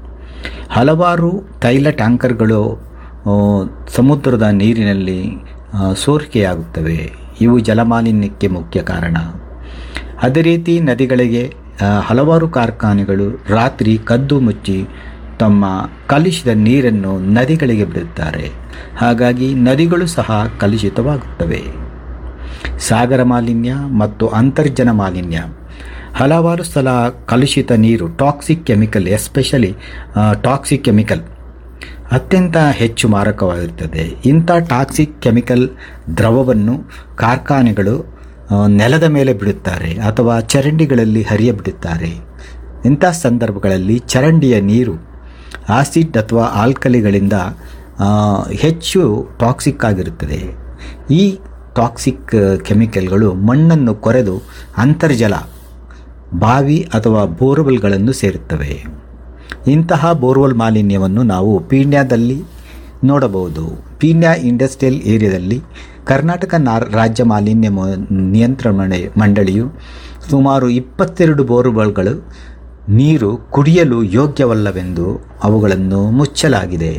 ಹಲವಾರು ತೈಲ ಟ್ಯಾಂಕರ್ಗಳು ಆ, ಸಮುದ್ರದ ನೀರಿನಲ್ಲಿ ಆ, ಸೋರಿಕೆಯಾಗುತ್ತವೆ ಇವು ಜಲಮಾಲಿನ್ಯಕ್ಕೆ ಮುಖ್ಯ ಕಾರಣ ಅದೇ ರೀತಿ ನದಿಗಳಿಗೆ ಆ, ಹಲವಾರು ಕಾರ್ಖಾನೆಗಳು ರಾತ್ರಿ ಕದ್ದು ಮುಚ್ಚಿ ತಮ್ಮ ಕಲುಷಿತ ನೀರನ್ನು ನದಿಗಳಿಗೆ ಬಿಡುತ್ತಾರೆ ಹಾಗಾಗಿ ನದಿಗಳು ಸಹ ಕಲುಷಿತವಾಗುತ್ತವೆ ಸಾಗರ ಮಾಲಿನ್ಯ ಮತ್ತು ಅಂತರ್ಜನ ಮಾಲಿನ್ಯ ಹಲವಾರು ಸಲ ಕಲುಷಿತ ನೀರು toxic chemical especially toxic chemical ಅತ್ಯಂತ ಹೆಚ್ಚು ಮಾರಕವಾಗಿರುತ್ತದೆ ಇಂಥ ಟಾಕ್ಸಿಕ್ ಕೆಮಿಕಲ್ ದ್ರವವನ್ನು ಕಾರ್ಖಾನೆಗಳು ಆ, ನೆಲದ ಮೇಲೆ ಬಿಡುತ್ತಾರೆ ಅಥವಾ ಚರಂಡಿಗಳಲ್ಲಿ ಹರಿಯಬಿಡುತ್ತಾರೆ ಇಂಥ ಸಂದರ್ಭಗಳಲ್ಲಿ ಚರಂಡಿಯ ನೀರು ಆಸಿಡ್ ಅಥವಾ ಆಲ್ಕಲಿಗಳಿಂದ ಆ, ಹೆಚ್ಚು ಟಾಕ್ಸಿಕ್ ಆಗಿರುತ್ತದೆ ಈ ಟಾಕ್ಸಿಕ್ ಕೆಮಿಕಲ್ಗಳು ಮಣ್ಣನ್ನು ಕೊರೆದು ಅಂತರ್ಜಲ ಬಾವಿ ಅಥವಾ ಬೋರ್ವೆಲ್ಗಳನ್ನು ಸೇರುತ್ತವೆ ಇಂತಹ ಬೋರ್ವೆಲ್ ಮಾಲಿನ್ಯವನ್ನು ನಾವು ಪೀಣ್ಯದಲ್ಲಿ ನೋಡಬಹುದು ಪೀಣ್ಯ ಇಂಡಸ್ಟ್ರಿಯಲ್ ಏರಿಯಾದಲ್ಲಿ ಕರ್ನಾಟಕ ನಾ- ರಾಜ್ಯ ಮಾಲಿನ್ಯ ಮ- ನಿಯಂತ್ರಣ ಮಂಡ- ಮಂಡಳಿಯು ಸುಮಾರು ಇಪ್ಪತ್ತೆರಡು ಬೋರ್ವೆಲ್ಗಳು ನೀರು ಕುಡಿಯಲು ಯೋಗ್ಯವಲ್ಲವೆಂದು ಅವುಗಳನ್ನು ಮುಚ್ಚಲಾಗಿದೆ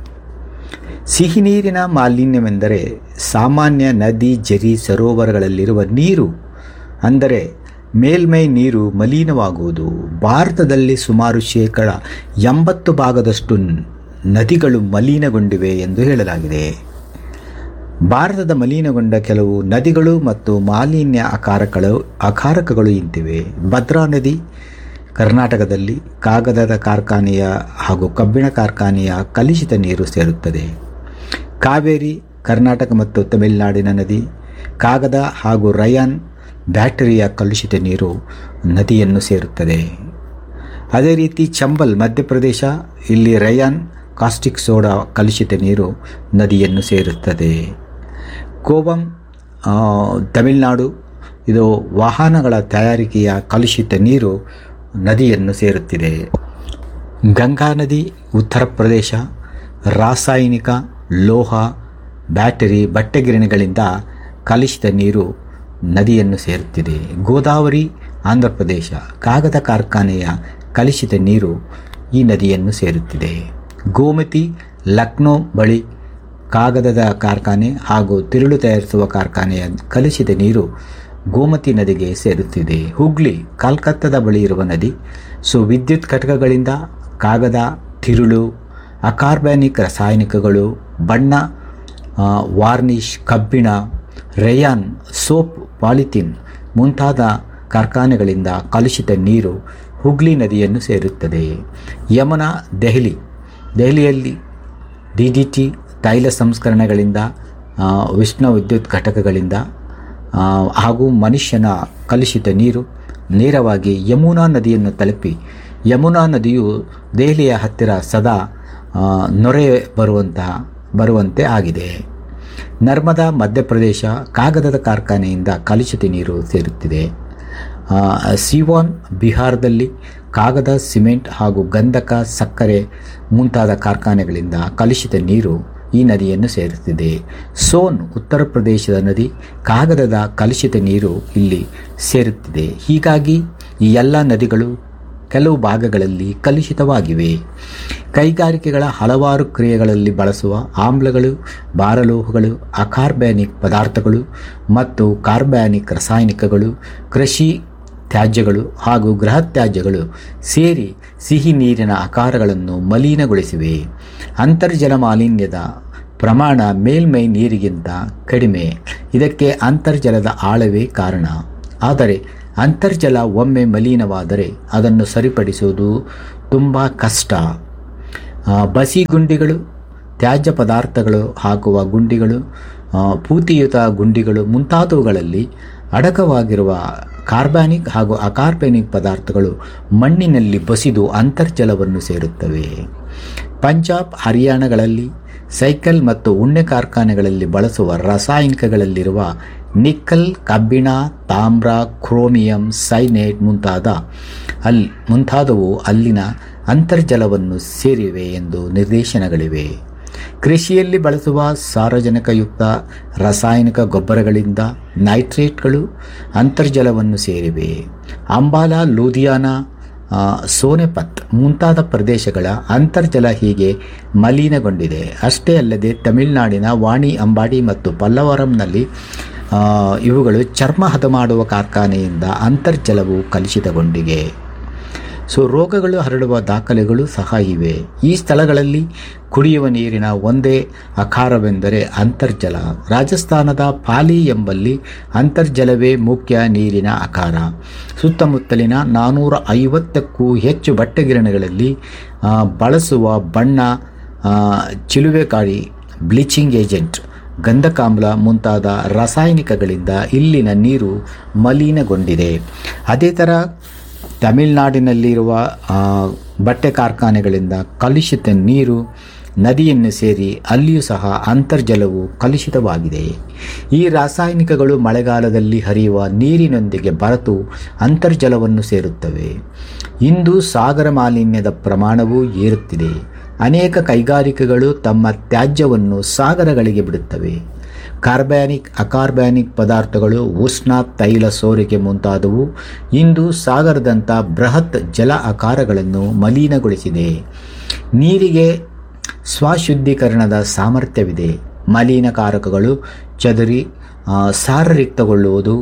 ಸಿಹಿ ನೀರಿನ ಮಾಲಿನ್ಯವೆಂದರೆ ಸಾಮಾನ್ಯ ನದಿ ಜರಿ ಸರೋವರಗಳಲ್ಲಿರುವ ನೀರು ಅಂದರೆ ಮೇಲ್ಮೈ ನೀರು ಮಲಿನವಾಗುವುದು ಭಾರತದಲ್ಲಿ ಸುಮಾರು ಶೇಕಡ ಎಂಬತ್ತು ಭಾಗದಷ್ಟು ನ್- ನದಿಗಳು ಮಲಿನಗೊಂಡಿವೆ ಎಂದು ಹೇಳಲಾಗಿದೆ ಭಾರತದ ಮಲಿನಗೊಂಡ ಕೆಲವು ನದಿಗಳು ಮತ್ತು ಮಾಲಿನ್ಯ ಅಕಾರಕಗಳು ಅಕಾರಕಗಳು ಇಂತಿವೆ ಭದ್ರಾ ನದಿ ಕರ್ನಾಟಕದಲ್ಲಿ ಕಾಗದದ ಕಾರ್ಖಾನೆಯ ಹಾಗೂ ಕಬ್ಬಿಣ ಕಾರ್ಖಾನೆಯ ಕಲುಷಿತ ನೀರು ಸೇರುತ್ತದೆ ಕಾವೇರಿ ಕರ್ನಾಟಕ ಮತ್ತು ತಮಿಳುನಾಡಿನ ನದಿ ಕಾಗದ ಹಾಗೂ ರಯಾನ್ ಬ್ಯಾಟರಿಯ ಕಲುಷಿತ ನೀರು ನದಿಯನ್ನು ಸೇರುತ್ತದೆ ಅದೇ ರೀತಿ ಚಂಬಲ್ ಮಧ್ಯಪ್ರದೇಶ ಇಲ್ಲಿ ರಯಾನ್ ಕಾಸ್ಟಿಕ್ ಸೋಡಾ ಕಲುಷಿತ ನೀರು ನದಿಯನ್ನು ಸೇರುತ್ತದೆ ಕೋಬಂ ಆ, ತಮಿಳುನಾಡು ಇದು ವಾಹನಗಳ ತಯಾರಿಕೆಯ ಕಲುಷಿತ ನೀರು ನದಿಯನ್ನು ಸೇರುತ್ತಿದೆ ಗಂಗಾ ನದಿ ಉತ್ತರ ಪ್ರದೇಶ ರಾಸಾಯನಿಕ ಲೋಹ ಬ್ಯಾಟರಿ ಬಟ್ಟೆಗಿರಣಿಗಳಿಂದ ಕಲುಷಿತ ನೀರು ನದಿಯನ್ನು ಸೇರುತ್ತಿದೆ ಗೋದಾವರಿ ಆಂಧ್ರ ಪ್ರದೇಶ ಕಾಗದ ಕಾರ್ಖಾನೆಯ ಕಲುಷಿತ ನೀರು ಈ ನದಿಯನ್ನು ಸೇರುತ್ತಿದೆ ಗೋಮತಿ ಲಕ್ನೋ ಬಳಿ ಕಾಗದದ ಕಾರ್ಖಾನೆ ಹಾಗೂ ತಿರುಳು ತಯಾರಿಸುವ ಕಾರ್ಖಾನೆಯ ಕಲುಷಿತ ನೀರು ಗೋಮತಿ ನದಿಗೆ ಸೇರುತ್ತಿದೆ ಹುಗ್ಲಿ ಕಲ್ಕತ್ತಾದ ಬಳಿ ಇರುವ ನದಿ ಸೊ ವಿದ್ಯುತ್ ಘಟಕಗಳಿಂದ ಕಾಗದ ತಿರುಳು ಅಕಾರ್ಬ್ಯಾನಿಕ್ ರಾಸಾಯನಿಕಗಳು ಬಣ್ಣ ಆ, ವಾರ್ನಿಷ್ ಕಬ್ಬಿಣ ರೇಯಾನ್ ಸೋಪ್ ಪಾಲಿಥಿನ್ ಮುಂತಾದ ಕಾರ್ಖಾನೆಗಳಿಂದ ಕಲುಷಿತ ನೀರು ಹುಗ್ಲಿ ನದಿಯನ್ನು ಸೇರುತ್ತದೆ ಯಮುನಾ ದೆಹಲಿ ದೆಹಲಿಯಲ್ಲಿ ಡಿ ಡಿ ಟಿ ತೈಲ ಸಂಸ್ಕರಣೆಗಳಿಂದ ಆ, ಉಷ್ಣ ವಿದ್ಯುತ್ ಘಟಕಗಳಿಂದ ಆ, ಹಾಗೂ ಮನುಷ್ಯನ ಕಲುಷಿತ ನೀರು ನೇರವಾಗಿ ಯಮುನಾ ನದಿಯನ್ನು ತಲುಪಿ ಯಮುನಾ ನದಿಯು ದೆಹಲಿಯ ಹತ್ತಿರ ಸದಾ ಆ, ನೊರೆ ಬರುವಂತಹ ಬರುವಂತೆ ಆಗಿದೆ ನರ್ಮದಾ ಮಧ್ಯಪ್ರದೇಶ ಕಾಗದದ ಕಾರ್ಖಾನೆಯಿಂದ ಕಲುಷಿತ ನೀರು ಸೇರುತ್ತಿದೆ ಆ, ಸಿವಾನ್ ಬಿಹಾರದಲ್ಲಿ ಕಾಗದ ಸಿಮೆಂಟ್ ಹಾಗೂ ಗಂಧಕ ಸಕ್ಕರೆ ಮುಂತಾದ ಕಾರ್ಖಾನೆಗಳಿಂದ ಕಲುಷಿತ ನೀರು ಈ ನದಿಯನ್ನು ಸೇರುತ್ತಿದೆ ಸೋನ್ ಉತ್ತರ ಪ್ರದೇಶದ ನದಿ ಕಾಗದದ ಕಲುಷಿತ ನೀರು ಇಲ್ಲಿ ಸೇರುತ್ತಿದೆ ಹೀಗಾಗಿ ಈ ಎಲ್ಲ ನದಿಗಳು ಕೆಲವು ಭಾಗಗಳಲ್ಲಿ ಕಲುಷಿತವಾಗಿವೆ ಕೈಗಾರಿಕೆಗಳ ಹಲವಾರು ಕ್ರಿಯೆಗಳಲ್ಲಿ ಬಳಸುವ ಆಮ್ಲಗಳು ಭಾರಲೋಹಗಳು ಅಕಾರ್ಬ್ಯಾನಿಕ್ ಪದಾರ್ಥಗಳು ಮತ್ತು ಕಾರ್ಬ್ಯಾನಿಕ್ ರಾಸಾಯನಿಕಗಳು ಕೃಷಿ ತ್ಯಾಜ್ಯಗಳು ಹಾಗೂ ಗೃಹ ತ್ಯಾಜ್ಯಗಳು ಸೇರಿ ಸಿಹಿ ನೀರಿನ ಆಕಾರಗಳನ್ನು ಮಲಿನಗೊಳಿಸಿವೆ ಅಂತರ್ಜಲ ಮಾಲಿನ್ಯದ ಪ್ರಮಾಣ ಮೇಲ್ಮೈ ನೀರಿಗಿಂತ ಕಡಿಮೆ ಇದಕ್ಕೆ ಅಂತರ್ಜಲದ ಆಳವೇ ಕಾರಣ ಆದರೆ ಅಂತರ್ಜಲ ಒಮ್ಮೆ ಮಲಿನವಾದರೆ ಅದನ್ನು ಸರಿಪಡಿಸುವುದು ತುಂಬ ಕಷ್ಟ ಆ, ಬಸಿ ಗುಂಡಿಗಳು ತ್ಯಾಜ್ಯ ಪದಾರ್ಥಗಳು ಹಾಕುವ ಗುಂಡಿಗಳು ಆ, ಪೂತಿಯುತ ಗುಂಡಿಗಳು ಮುಂತಾದವುಗಳಲ್ಲಿ ಅಡಕವಾಗಿರುವ ಕಾರ್ಬಾನಿಕ್ ಹಾಗೂ ಅಕಾರ್ಬನಿಕ್ ಪದಾರ್ಥಗಳು ಮಣ್ಣಿನಲ್ಲಿ ಬಸಿದು ಅಂತರ್ಜಲವನ್ನು ಸೇರುತ್ತವೆ ಪಂಜಾಬ್ ಹರಿಯಾಣಗಳಲ್ಲಿ ಸೈಕಲ್ ಮತ್ತು ಉಣ್ಣೆ ಕಾರ್ಖಾನೆಗಳಲ್ಲಿ ಬಳಸುವ ರಾಸಾಯನಿಕಗಳಲ್ಲಿರುವ ನಿಕ್ಕಲ್ ಕಬ್ಬಿಣ ತಾಮ್ರ ಕ್ರೋಮಿಯಂ ಸೈನೇಟ್ ಮುಂತಾದ ಅಲ್ಲಿ ಮುಂತಾದವು ಅಲ್ಲಿನ ಅಂತರ್ಜಲವನ್ನು ಸೇರಿವೆ ಎಂದು ನಿರ್ದೇಶನಗಳಿವೆ ಕೃಷಿಯಲ್ಲಿ ಬಳಸುವ ಸಾರಜನಕಯುಕ್ತ ರಾಸಾಯನಿಕ ಗೊಬ್ಬರಗಳಿಂದ ನೈಟ್ರೇಟ್ಗಳು ಅಂತರ್ಜಲವನ್ನು ಸೇರಿವೆ ಅಂಬಾಲಾ ಲೂಧಿಯಾನ ಆ, ಸೋನೆಪತ್ ಮುಂತಾದ ಪ್ರದೇಶಗಳ ಅಂತರ್ಜಲ ಹೀಗೆ ಮಲಿನಗೊಂಡಿದೆ ಅಷ್ಟೇ ಅಲ್ಲದೆ ತಮಿಳುನಾಡಿನ ವಾಣಿ ಅಂಬಾಡಿ ಮತ್ತು ಪಲ್ಲವರಂನಲ್ಲಿ ಆ, ಇವುಗಳು ಚರ್ಮ ಹದ ಮಾಡುವ ಕಾರ್ಖಾನೆಯಿಂದ ಅಂತರ್ಜಲವು ಕಲುಷಿತಗೊಂಡಿವೆ ಸೊ ರೋಗಗಳು ಹರಡುವ ದಾಖಲೆಗಳು ಸಹ ಇವೆ ಈ ಸ್ಥಳಗಳಲ್ಲಿ ಕುಡಿಯುವ ನೀರಿನ ಒಂದೇ ಅಖಾರವೆಂದರೆ ಅಂತರ್ಜಲ ರಾಜಸ್ಥಾನದ ಪಾಲಿ ಎಂಬಲ್ಲಿ ಅಂತರ್ಜಲವೇ ಮುಖ್ಯ ನೀರಿನ ಅಖಾರ ಸುತ್ತಮುತ್ತಲಿನ ನಾನ್ನೂರ ಐವತ್ತಕ್ಕೂ ಹೆಚ್ಚು ಬಟ್ಟೆಗಿರಣಿಗಳಲ್ಲಿ ಆ, ಬಳಸುವ ಬಣ್ಣ ಆ, ಚಿಲುವೆಕಾಯಿ ಬ್ಲೀಚಿಂಗ್ ಏಜೆಂಟ್ ಗಂಧಕಾಮ್ಲ ಮುಂತಾದ ರಾಸಾಯನಿಕಗಳಿಂದ ಇಲ್ಲಿನ ನೀರು ಮಲಿನಗೊಂಡಿದೆ ಅದೇ ಥರ ತಮಿಳುನಾಡಿನಲ್ಲಿರುವ ಆ, ಬಟ್ಟೆ ಕಾರ್ಖಾನೆಗಳಿಂದ ಕಲುಷಿತ ನೀರು ನದಿಯನ್ನು ಸೇರಿ ಅಲ್ಲಿಯೂ ಸಹ ಅಂತರ್ಜಲವು ಕಲುಷಿತವಾಗಿದೆ ಈ ರಾಸಾಯನಿಕಗಳು ಮಳೆಗಾಲದಲ್ಲಿ ಹರಿಯುವ ನೀರಿನೊಂದಿಗೆ ಬರತು ಅಂತರ್ಜಲವನ್ನು ಸೇರುತ್ತವೆ ಇಂದು ಸಾಗರ ಮಾಲಿನ್ಯದ ಪ್ರಮಾಣವೂ ಏರುತ್ತಿದೆ ಅನೇಕ ಕೈಗಾರಿಕೆಗಳು ತಮ್ಮ ತ್ಯಾಜ್ಯವನ್ನು ಸಾಗರಗಳಿಗೆ ಬಿಡುತ್ತವೆ ಕಾರ್ಬ್ಯಾನಿಕ್ ಅಕಾರ್ಬ್ಯಾನಿಕ್ ಪದಾರ್ಥಗಳು ಉಷ್ಣ ತೈಲ ಸೋರಿಕೆ ಮುಂತಾದವು ಇಂದು ಸಾಗರದಂಥ ಬೃಹತ್ ಜಲ ಆಕಾರಗಳನ್ನು ಮಲಿನಗೊಳಿಸಿದೆ ನೀರಿಗೆ ಸ್ವಶುದ್ಧೀಕರಣದ ಸಾಮರ್ಥ್ಯವಿದೆ ಮಲಿನಕಾರಕಗಳು ಚದುರಿ ಆ, ಸಾರರಿಕ್ತಗೊಳ್ಳುವುದು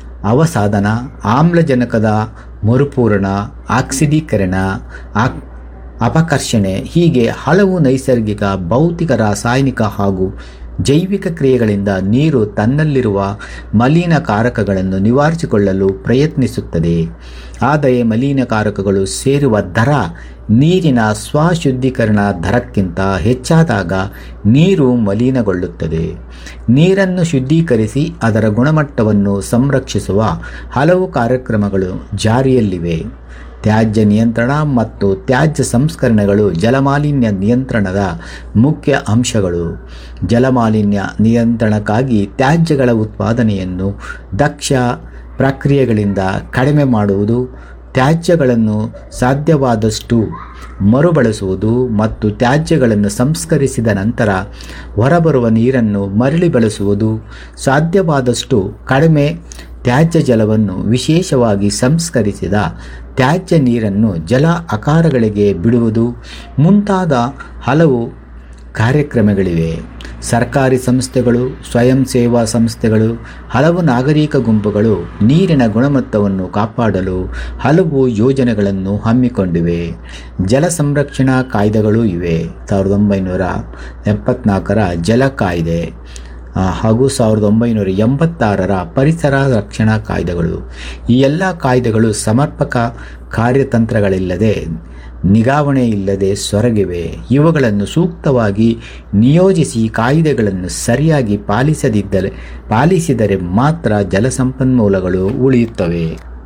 ಅವಸಾಧನ ಆಮ್ಲಜನಕದ ಮರುಪೂರಣ ಆಕ್ಸಿಡೀಕರಣ ಆಕ್ ಅಪಕರ್ಷಣೆ ಹೀಗೆ ಹಲವು ನೈಸರ್ಗಿಕ ಭೌತಿಕ ರಾಸಾಯನಿಕ ಹಾಗೂ ಜೈವಿಕ ಕ್ರಿಯೆಗಳಿಂದ ನೀರು ತನ್ನಲ್ಲಿರುವ ಮಲಿನಕಾರಕಗಳನ್ನು ನಿವಾರಿಸಿಕೊಳ್ಳಲು ಪ್ರಯತ್ನಿಸುತ್ತದೆ ಆದರೆ ಮಲಿನಕಾರಕಗಳು ಸೇರುವ ದರ ನೀರಿನ ಸ್ವಶುದ್ಧೀಕರಣ ದರಕ್ಕಿಂತ ಹೆಚ್ಚಾದಾಗ ನೀರು ಮಲಿನಗೊಳ್ಳುತ್ತದೆ ನೀರನ್ನು ಶುದ್ಧೀಕರಿಸಿ ಅದರ ಗುಣಮಟ್ಟವನ್ನು ಸಂರಕ್ಷಿಸುವ ಹಲವು ಕಾರ್ಯಕ್ರಮಗಳು ಜಾರಿಯಲ್ಲಿವೆ ತ್ಯಾಜ್ಯ ನಿಯಂತ್ರಣ ಮತ್ತು ತ್ಯಾಜ್ಯ ಸಂಸ್ಕರಣೆಗಳು ಜಲಮಾಲಿನ್ಯ ನಿಯಂತ್ರಣದ ಮುಖ್ಯ ಅಂಶಗಳು ಜಲಮಾಲಿನ್ಯ ನಿಯಂತ್ರಣಕ್ಕಾಗಿ ತ್ಯಾಜ್ಯಗಳ ಉತ್ಪಾದನೆಯನ್ನು ದಕ್ಷ ಪ್ರಕ್ರಿಯೆಗಳಿಂದ ಕಡಿಮೆ ಮಾಡುವುದು ತ್ಯಾಜ್ಯಗಳನ್ನು ಸಾಧ್ಯವಾದಷ್ಟು ಮರುಬಳಸುವುದು ಮತ್ತು ತ್ಯಾಜ್ಯಗಳನ್ನು ಸಂಸ್ಕರಿಸಿದ ನಂತರ ಹೊರಬರುವ ನೀರನ್ನು ಮರಳಿ ಬಳಸುವುದು ಸಾಧ್ಯವಾದಷ್ಟು ಕಡಿಮೆ ತ್ಯಾಜ್ಯ ಜಲವನ್ನು ವಿಶೇಷವಾಗಿ ಸಂಸ್ಕರಿಸಿದ ತ್ಯಾಜ್ಯ ನೀರನ್ನು ಜಲ ಆಕಾರಗಳಿಗೆ ಬಿಡುವುದು ಮುಂತಾದ ಹಲವು ಕಾರ್ಯಕ್ರಮಗಳಿವೆ ಸರ್ಕಾರಿ ಸಂಸ್ಥೆಗಳು ಸ್ವಯಂ ಸೇವಾ ಸಂಸ್ಥೆಗಳು ಹಲವು ನಾಗರಿಕ ಗುಂಪುಗಳು ನೀರಿನ ಗುಣಮಟ್ಟವನ್ನು ಕಾಪಾಡಲು ಹಲವು ಯೋಜನೆಗಳನ್ನು ಹಮ್ಮಿಕೊಂಡಿವೆ ಜಲ ಸಂರಕ್ಷಣಾ ಕಾಯ್ದೆಗಳು ಇವೆ ಸಾವಿರದ ಒಂಬೈನೂರ ಎಪ್ಪತ್ನಾಲ್ಕರ ಜಲ ಕಾಯ್ದೆ ಆ, ಹಾಗೂ ಸಾವಿರದ ಒಂಬೈನೂರ ಎಂಬತ್ತಾರರ ಪರಿಸರ ರಕ್ಷಣಾ ಕಾಯ್ದೆಗಳು ಈ ಎಲ್ಲ ಕಾಯ್ದೆಗಳು ಸಮರ್ಪಕ ಕಾರ್ಯತಂತ್ರಗಳಿಲ್ಲದೆ ನಿಗಾವಣೆ ಇಲ್ಲದೆ ಸೊರಗಿವೆ ಇವುಗಳನ್ನು ಸೂಕ್ತವಾಗಿ ನಿಯೋಜಿಸಿ ಕಾಯ್ದೆಗಳನ್ನು ಸರಿಯಾಗಿ ಪಾಲಿಸದಿದ್ದರೆ ಪಾಲಿಸಿದರೆ ಮಾತ್ರ ಜಲಸಂಪನ್ಮೂಲಗಳು ಉಳಿಯುತ್ತವೆ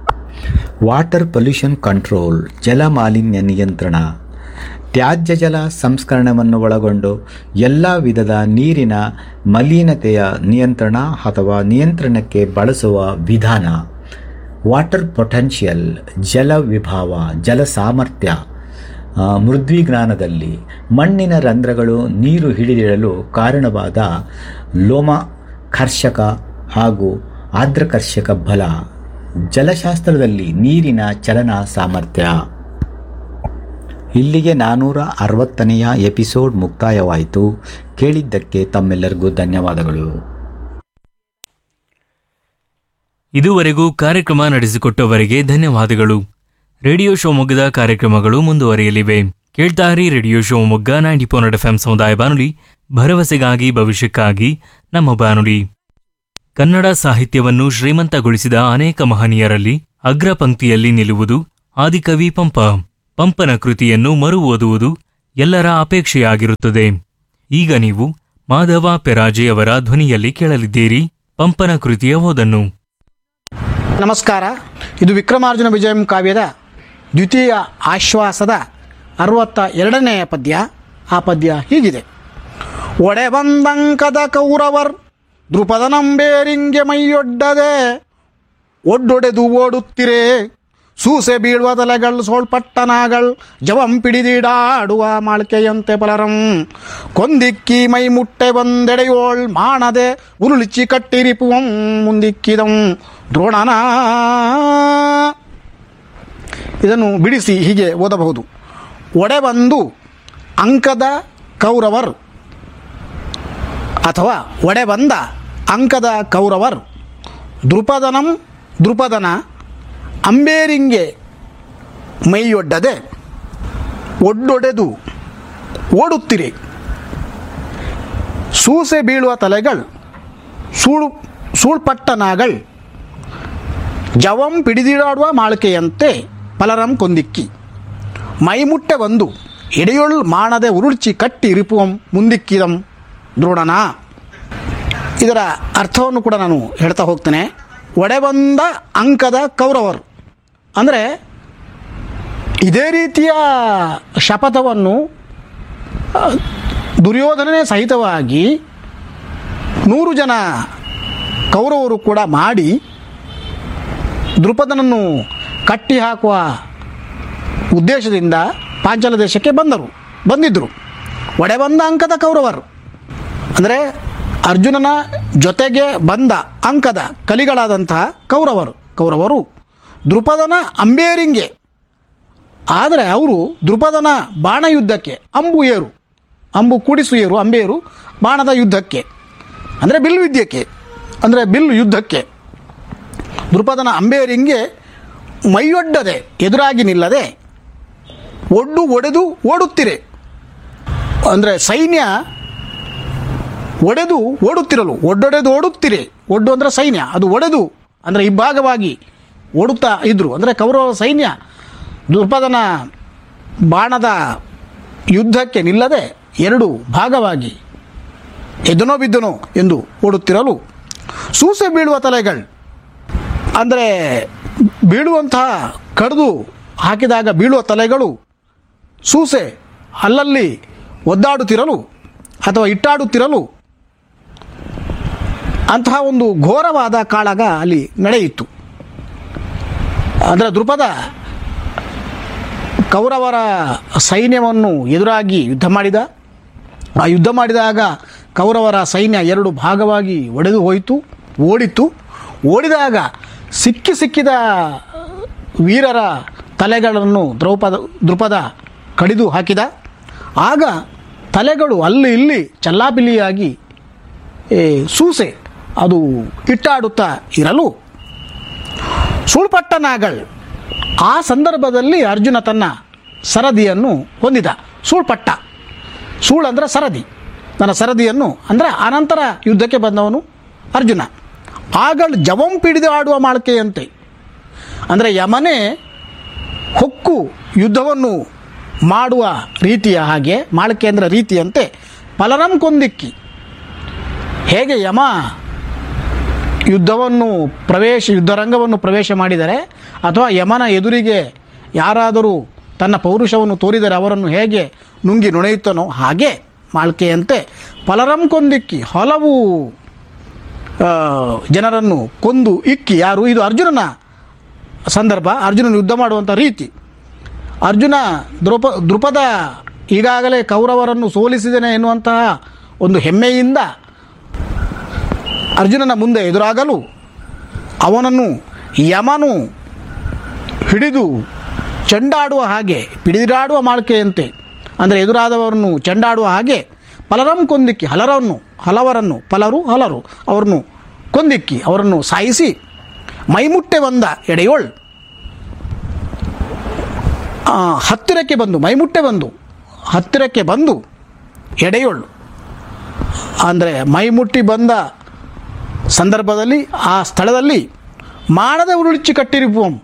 ವಾಟರ್ ಪೊಲ್ಯೂಷನ್ ಕಂಟ್ರೋಲ್ ಜಲ ಮಾಲಿನ್ಯ ನಿಯಂತ್ರಣ ತ್ಯಾಜ್ಯ ಜಲ ಸಂಸ್ಕರಣವನ್ನು ಒಳಗೊಂಡು ಎಲ್ಲ ವಿಧದ ನೀರಿನ ಮಲಿನತೆಯ ನಿಯಂತ್ರಣ ಅಥವಾ ನಿಯಂತ್ರಣಕ್ಕೆ ಬಳಸುವ ವಿಧಾನ ವಾಟರ್ ಪೊಟೆನ್ಷಿಯಲ್ ಜಲ ವಿಭಾವ ಜಲ ಸಾಮರ್ಥ್ಯ ಆ, ಮೃದ್ವಿಜ್ಞಾನದಲ್ಲಿ ಮಣ್ಣಿನ ರಂಧ್ರಗಳು ನೀರು ಹಿಡಿದಿಡಲು ಕಾರಣವಾದ ಲೋಮಕರ್ಷಕ ಹಾಗೂ ಆರ್ದ್ರಕರ್ಷಕ ಬಲ ಜಲಶಾಸ್ತ್ರದಲ್ಲಿ ನೀರಿನ ಚಲನ ಸಾಮರ್ಥ್ಯ ಇಲ್ಲಿಗೆ ನಾನ್ನೂರ ಅರವತ್ತನೆಯ ಎಪಿಸೋಡ್ ಮುಕ್ತಾಯವಾಯಿತು ಕೇಳಿದ್ದಕ್ಕೆ ತಮ್ಮೆಲ್ಲರಿಗೂ ಧನ್ಯವಾದಗಳು ಇದುವರೆಗೂ ಕಾರ್ಯಕ್ರಮ ನಡೆಸಿಕೊಟ್ಟವರಿಗೆ ಧನ್ಯವಾದಗಳು ರೇಡಿಯೋ ಶಿವಮೊಗ್ಗದ ಕಾರ್ಯಕ್ರಮಗಳು ಮುಂದುವರಿಯಲಿವೆ ಕೇಳ್ತಾರಿ radio Shivamogga ninety four F M ಸಮುದಾಯ ಬಾನುಲಿ ಭರವಸೆಗಾಗಿ ಭವಿಷ್ಯಕ್ಕಾಗಿ ನಮ್ಮ ಬಾನುಲಿ ಕನ್ನಡ ಸಾಹಿತ್ಯವನ್ನು ಶ್ರೀಮಂತಗೊಳಿಸಿದ ಅನೇಕ ಮಹನೀಯರಲ್ಲಿ ಅಗ್ರ ಪಂಕ್ತಿಯಲ್ಲಿ ನಿಲ್ಲುವುದು ಆದಿಕವಿ ಪಂಪ ಪಂಪನ ಕೃತಿಯನ್ನು ಮರು ಓದುವುದು ಎಲ್ಲರ ಅಪೇಕ್ಷೆಯಾಗಿರುತ್ತದೆ ಈಗ ನೀವು ಮಾಧವ ಪೆರಾಜೆಯವರ ಧ್ವನಿಯಲ್ಲಿ ಕೇಳಲಿದ್ದೀರಿ ಪಂಪನ ಕೃತಿಯ ಓದನ್ನು ನಮಸ್ಕಾರ ಇದು ವಿಕ್ರಮಾರ್ಜುನ ವಿಜಯಂ ಕಾವ್ಯದ ದ್ವಿತೀಯ ಆಶ್ವಾಸದ ಅರವತ್ತ ಎರಡನೆಯ ಪದ್ಯ ಆ ಪದ್ಯ ಹೀಗಿದೆ ಒಡೆ ಬಂದಂಕದ ಕೌರವರ್ ದೃಪದನಂಬೇರಿಂಗೆ ಮೈಯೊಡ್ಡದೆ ಒಡ್ಡೊಡೆದು ಓಡುತ್ತಿರೆ ಸೂಸೆ ಬೀಳುವ ತಲೆಗಳು ಸೋಳ್ಪಟ್ಟನಾಗಳ್ ಜವಂ ಪಿಡಿದಿಡಾಡುವ ಮಾಳ್ಕೆಯಂತೆ ಪಲರಂ ಕೊಂದಿಕ್ಕಿ ಮೈ ಮುಟ್ಟೆ ಬಂದೆಡೆಯೋಳ್ ಮಾಡದೆ ಉರುಳಿಚಿ ಕಟ್ಟಿರಿಪುವಂ ಮುಂದಿಕ್ಕಿದಂ ದ್ರೋಣನ ಇದನ್ನು ಬಿಡಿಸಿ ಹೀಗೆ ಓದಬಹುದು ಒಡೆ ಬಂದು ಅಂಕದ ಕೌರವರ್ ಅಥವಾ ಒಡೆ ಬಂದ ಅಂಕದ ಕೌರವರ್ ದೃಪದನಂ ದೃಪದನ ಅಂಬೇರಿಂಗೆ ಮೈಯೊಡ್ಡದೆ ಒಡ್ಡೊಡೆದು ಓಡುತ್ತಿರಿ ಸೂಸೆ ಬೀಳುವ ತಲೆಗಳು ಸೂಳು ಸೂಳ್ಪಟ್ಟನಾಗಳ್ ಜವಂ ಪಿಡಿದಿಡಾಡುವ ಮಾಳಿಕೆಯಂತೆ ಪಲರಂ ಕೊಂದಿಕ್ಕಿ ಮೈಮುಟ್ಟೆ ಒಂದು ಎಡೆಯೊಳ್ ಮಾಣದೆ ಉರುಳ್ಚಿ ಕಟ್ಟಿ ರಿಪುವಂ ಮುಂದಿಕ್ಕಿದಂ ದ್ರೋಣನ ಇದರ ಅರ್ಥವನ್ನು ಕೂಡ ನಾನು ಹೇಳ್ತಾ ಹೋಗ್ತೇನೆ ಒಡೆಬಂದ ಅಂಕದ ಕೌರವರು ಅಂದರೆ ಇದೇ ರೀತಿಯ ಶಪಥವನ್ನು ಆ, ದುರ್ಯೋಧನನೇ ಸಹಿತವಾಗಿ ನೂರು ಜನ ಕೌರವರು ಕೂಡ ಮಾಡಿ ದೃಪದನನ್ನು ಕಟ್ಟಿ ಹಾಕುವ ಉದ್ದೇಶದಿಂದ ಪಾಂಚಾಲ ದೇಶಕ್ಕೆ ಬಂದರು ಬಂದಿದ್ದರು ಒಡೆಬಂದ ಅಂಕದ ಕೌರವರು ಅಂದರೆ ಅರ್ಜುನನ ಜೊತೆಗೆ ಬಂದ ಅಂಕದ ಕಲಿಗಳಾದಂತಹ ಕೌರವರು ಕೌರವರು ದೃಪದನ ಅಂಬೇರಿಂಗೆ ಆದರೆ ಅವರು ದೃಪದನ ಬಾಣ ಯುದ್ಧಕ್ಕೆ ಅಂಬು ಏರು ಅಂಬು ಕೂಡಿಸು ಏರು ಅಂಬೇರು ಬಾಣದ ಯುದ್ಧಕ್ಕೆ ಅಂದರೆ ಬಿಲ್ ವಿದ್ಯಕ್ಕೆ ಅಂದರೆ ಬಿಲ್ ಯುದ್ಧಕ್ಕೆ ದೃಪದನ ಅಂಬೇರಿಂಗೆ ಮೈಯೊಡ್ಡದೆ ಎದುರಾಗಿ ನಿಲ್ಲದೆ ಒಡ್ಡು ಒಡೆದು ಓಡುತ್ತಿರೆ ಅಂದರೆ ಸೈನ್ಯ ಒಡೆದು ಓಡುತ್ತಿರಲು ಒಡ್ಡೊಡೆದು ಓಡುತ್ತಿರೆ ಒಡ್ಡು ಅಂದರೆ ಸೈನ್ಯ ಅದು ಒಡೆದು ಅಂದರೆ ಇಬ್ಬಾಗವಾಗಿ ಓಡುತ್ತಾ ಇದ್ದರು ಅಂದರೆ ಕೌರವ ಸೈನ್ಯ ದುರ್ಪದನ ಬಾಣದ ಯುದ್ಧಕ್ಕೆ ನಿಲ್ಲದೆ ಎರಡು ಭಾಗವಾಗಿ ಎದನೋ ಬಿದ್ದನೋ ಎಂದು ಓಡುತ್ತಿರಲು ಸೂಸೆ ಬೀಳುವ ತಲೆಗಳು ಅಂದರೆ ಬೀಳುವಂತಹ ಕಡಿದು ಹಾಕಿದಾಗ ಬೀಳುವ ತಲೆಗಳು ಸೂಸೆ ಅಲ್ಲಲ್ಲಿ ಒದ್ದಾಡುತ್ತಿರಲು ಅಥವಾ ಇಟ್ಟಾಡುತ್ತಿರಲು ಅಂತಹ ಒಂದು ಘೋರವಾದ ಕಾಳಗ ಅಲ್ಲಿ ನಡೆಯಿತು ಅಂದರೆ ದೃಪದ ಕೌರವರ ಸೈನ್ಯವನ್ನು ಎದುರಾಗಿ ಯುದ್ಧ ಮಾಡಿದ ಆ ಯುದ್ಧ ಮಾಡಿದಾಗ ಕೌರವರ ಸೈನ್ಯ ಎರಡು ಭಾಗವಾಗಿ ಒಡೆದು ಹೋಯಿತು ಓಡಿತು ಓಡಿದಾಗ ಸಿಕ್ಕಿ ಸಿಕ್ಕಿದ ವೀರರ ತಲೆಗಳನ್ನು ದ್ರೌಪದ ದೃಪದ ಕಡಿದು ಹಾಕಿದ ಆಗ ತಲೆಗಳು ಅಲ್ಲಿ ಇಲ್ಲಿ ಚಲ್ಲಾಪಿಲ್ಲಿಯಾಗಿ ಏ, ಸೂಸೆ ಅದು ಇಟ್ಟಾಡುತ್ತಾ ಇರಲು ಸುಳ್ಪಟ್ಟನಾಗಳ್ ಆ ಸಂದರ್ಭದಲ್ಲಿ ಅರ್ಜುನ ತನ್ನ ಸರದಿಯನ್ನು ಹೊಂದಿದ ಸೂಳ್ಪಟ್ಟ ಸೂಳ್ ಅಂದರೆ ಸರದಿ ನನ್ನ ಸರದಿಯನ್ನು ಅಂದರೆ ಅನಂತರ ಯುದ್ಧಕ್ಕೆ ಬಂದವನು ಅರ್ಜುನ ಆಗಳ್ ಜವಂ ಪಿಡಿದು ಆಡುವ ಮಾಳ್ಕೆಯಂತೆ ಅಂದರೆ ಯಮನೇ ಹೊಕ್ಕು ಯುದ್ಧವನ್ನು ಮಾಡುವ ರೀತಿಯ ಹಾಗೆ ಮಾಳ್ಕೆ ಅಂದರೆ ರೀತಿಯಂತೆ ಪಲರಂ ಕೊಂದಿಕ್ಕಿ ಹೇಗೆ ಯಮ ಯುದ್ಧವನ್ನು ಪ್ರವೇಶ ಯುದ್ಧರಂಗವನ್ನು ಪ್ರವೇಶ ಮಾಡಿದರೆ ಅಥವಾ ಯಮನ ಎದುರಿಗೆ ಯಾರಾದರೂ ತನ್ನ ಪೌರುಷವನ್ನು ತೋರಿದರೆ ಅವರನ್ನು ಹೇಗೆ ನುಂಗಿ ನುಣೆಯುತ್ತಾನೋ ಹಾಗೆ ಮಾಳ್ಕೆಯಂತೆ ಪಲರಂ ಕೊಂದಿಕ್ಕಿ ಹಲವು ಆ, ಜನರನ್ನು ಕೊಂದು ಇಕ್ಕಿ ಯಾರು ಇದು ಅರ್ಜುನನ ಸಂದರ್ಭ ಅರ್ಜುನನ ಯುದ್ಧ ಮಾಡುವಂಥ ರೀತಿ ಅರ್ಜುನ ದ್ರೌಪ ದೃಪದ ಈಗಾಗಲೇ ಕೌರವರನ್ನು ಸೋಲಿಸಿದ್ದೇನೆ ಎನ್ನುವಂತಹ ಒಂದು ಹೆಮ್ಮೆಯಿಂದ ಅರ್ಜುನನ ಮುಂದೆ ಎದುರಾಗಲು ಅವನನ್ನು ಯಮನು ಹಿಡಿದು ಚೆಂಡಾಡುವ ಹಾಗೆ ಪಿಡಿದಾಡುವ ಮಾಳ್ಕೆಯಂತೆ ಅಂದರೆ ಎದುರಾದವರನ್ನು ಚೆಂಡಾಡುವ ಹಾಗೆ ಪಲರಂ ಕೊಂದಿಕ್ಕಿ ಹಲರನ್ನು ಹಲವರನ್ನು ಪಲರು ಹಲರು ಅವರನ್ನು ಕೊಂದಿಕ್ಕಿ ಅವರನ್ನು ಸಾಯಿಸಿ ಮೈಮುಟ್ಟೆ ಬಂದ ಎಡೆಯೋಳ್ ಆ, ಹತ್ತಿರಕ್ಕೆ ಬಂದು ಮೈಮುಟ್ಟೆ ಬಂದು ಹತ್ತಿರಕ್ಕೆ ಬಂದು ಎಡೆಯೋಳು ಅಂದರೆ ಮೈಮುಟ್ಟಿ ಬಂದ ಸಂದರ್ಭದಲ್ಲಿ ಆ ಸ್ಥಳದಲ್ಲಿ ಮಾಡದೆ ಉರುಳಿಚ್ಚಿ ಕಟ್ಟಿರಿಪುವಂ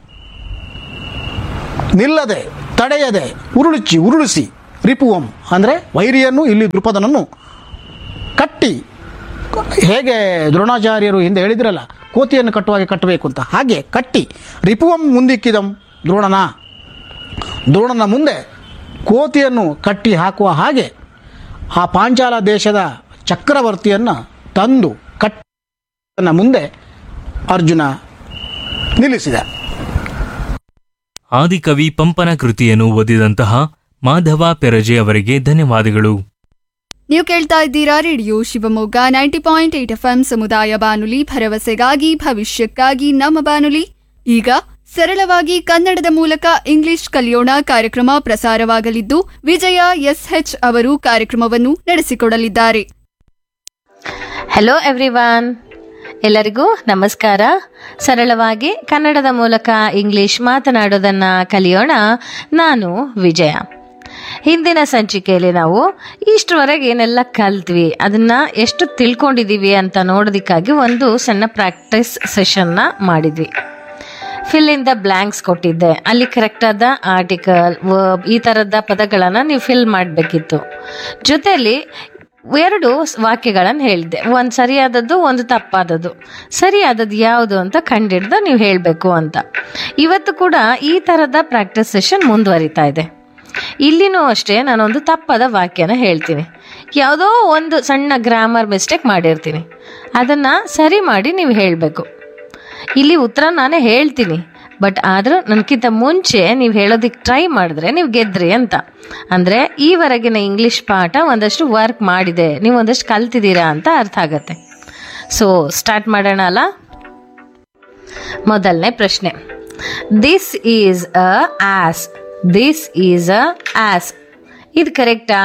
ನಿಲ್ಲದೆ ತಡೆಯದೆ ಉರುಳಿಚ್ಚಿ ಉರುಳಿಸಿ ರಿಪುವಂ ಅಂದರೆ ವೈರಿಯನ್ನು ಇಲ್ಲಿ ದೃಪದನನ್ನು ಕಟ್ಟಿ ಹೇಗೆ ದ್ರೋಣಾಚಾರ್ಯರು ಹಿಂದೆ ಹೇಳಿದ್ರಲ್ಲ ಕೋತಿಯನ್ನು ಕಟ್ಟುವಾಗೆ ಕಟ್ಟಬೇಕು ಅಂತ ಹಾಗೆ ಕಟ್ಟಿ ರಿಪುವಂ ಮುಂದಿಕ್ಕಿದಂ ದ್ರೋಣನ ದ್ರೋಣನ ಮುಂದೆ ಕೋತಿಯನ್ನು ಕಟ್ಟಿ ಹಾಕುವ ಹಾಗೆ ಆ ಪಾಂಚಾಲ ದೇಶದ ಚಕ್ರವರ್ತಿಯನ್ನು ತಂದು ಕಟ್ಟನ ಮುಂದೆ ಅರ್ಜುನ ನಿಲ್ಲಿಸಿದ ಆದಿಕವಿ ಪಂಪನ ಕೃತಿಯನ್ನು ಓದಿದಂತಹ ಮಾಧವ ಪೆರಜೆ ಅವರಿಗೆ ಧನ್ಯವಾದಗಳು ನೀವು ಕೇಳ್ತಾ ಇದ್ದೀರಾ radio Shivamogga ninety point eight F ಸಮುದಾಯ ಬಾನುಲಿ ಭರವಸೆಗಾಗಿ ಭವಿಷ್ಯಕ್ಕಾಗಿ ನಮ್ಮ ಬಾನುಲಿ ಈಗ ಸರಳವಾಗಿ ಕನ್ನಡದ ಮೂಲಕ ಇಂಗ್ಲಿಷ್ ಕಲಿಯೋಣ ಕಾರ್ಯಕ್ರಮ ಪ್ರಸಾರವಾಗಲಿದ್ದು ವಿಜಯ ಎಸ್ಎಚ್ ಅವರು ಕಾರ್ಯಕ್ರಮವನ್ನು ನಡೆಸಿಕೊಡಲಿದ್ದಾರೆ Hello everyone. ಎಲ್ಲರಿಗೂ ನಮಸ್ಕಾರ ಸರಳವಾಗಿ ಕನ್ನಡದ ಮೂಲಕ ಇಂಗ್ಲಿಷ್ ಮಾತನಾಡೋದನ್ನ ಕಲಿಯೋಣ ನಾನು ವಿಜಯ ಹಿಂದಿನ ಸಂಚಿಕೆಯಲ್ಲಿ ನಾವು ಇಷ್ಟರವರೆಗೆ ಏನೆಲ್ಲ ಕಲ್ತ್ವಿ ಅದನ್ನ ಎಷ್ಟು ತಿಳ್ಕೊಂಡಿದೀವಿ ಅಂತ ನೋಡೋದಕ್ಕಾಗಿ ಒಂದು ಸಣ್ಣ ಪ್ರಾಕ್ಟೀಸ್ ಸೆಷನ್ನ ಮಾಡಿದ್ವಿ ಫಿಲ್ ಇನ್ ದ ಬ್ಲ್ಯಾಂಕ್ಸ್ ಕೊಟ್ಟಿದ್ದೆ ಅಲ್ಲಿ ಕರೆಕ್ಟ್ ಆದ ಆರ್ಟಿಕಲ್ ವರ್ಬ್ ಈ ಥರದ ಪದಗಳನ್ನು ನೀವು ಫಿಲ್ ಮಾಡಬೇಕಿತ್ತು ಜೊತೆಯಲ್ಲಿ ಎರಡು ವಾಕ್ಯಗಳನ್ನು ಹೇಳಿದ್ದೆ ಒಂದು ಸರಿಯಾದದ್ದು ಒಂದು ತಪ್ಪಾದದ್ದು ಸರಿಯಾದದ್ದು ಯಾವುದು ಅಂತ ಕಂಡಿಡ್ದು ನೀವು ಹೇಳಬೇಕು ಅಂತ ಇವತ್ತು ಕೂಡ ಈ ಥರದ ಪ್ರಾಕ್ಟೀಸ್ ಸೆಷನ್ ಮುಂದುವರಿತಾ ಇದೆ ಇಲ್ಲಿನೂ ಅಷ್ಟೇ ನಾನೊಂದು ತಪ್ಪಾದ ವಾಕ್ಯನ ಹೇಳ್ತೀನಿ ಯಾವುದೋ ಒಂದು ಸಣ್ಣ ಗ್ರಾಮರ್ ಮಿಸ್ಟೇಕ್ ಮಾಡಿರ್ತೀನಿ ಅದನ್ನು ಸರಿ ಮಾಡಿ ನೀವು ಹೇಳಬೇಕು ಇಲ್ಲಿ ಉತ್ತರ ನಾನೇ ಹೇಳ್ತೀನಿ ಬಟ್ ಆದರೂ ನನಗಿಂತ ಮುಂಚೆ ನೀವು ಹೇಳೋದಕ್ಕೆ ಟ್ರೈ ಮಾಡಿದ್ರೆ ನೀವು ಗೆದ್ರಿ ಅಂತ ಅಂದರೆ ಈವರೆಗಿನ ಇಂಗ್ಲೀಷ್ ಪಾಠ ಒಂದಷ್ಟು ವರ್ಕ್ ಮಾಡಿದೆ ನೀವು ಒಂದಷ್ಟು ಕಲ್ತಿದ್ದೀರಾ ಅಂತ ಅರ್ಥ ಆಗತ್ತೆ ಸೊ ಸ್ಟಾರ್ಟ್ ಮಾಡೋಣ ಅಲ್ಲ ಮೊದಲನೇ ಪ್ರಶ್ನೆ this is a ass this is a ass ಇದು ಕರೆಕ್ಟಾ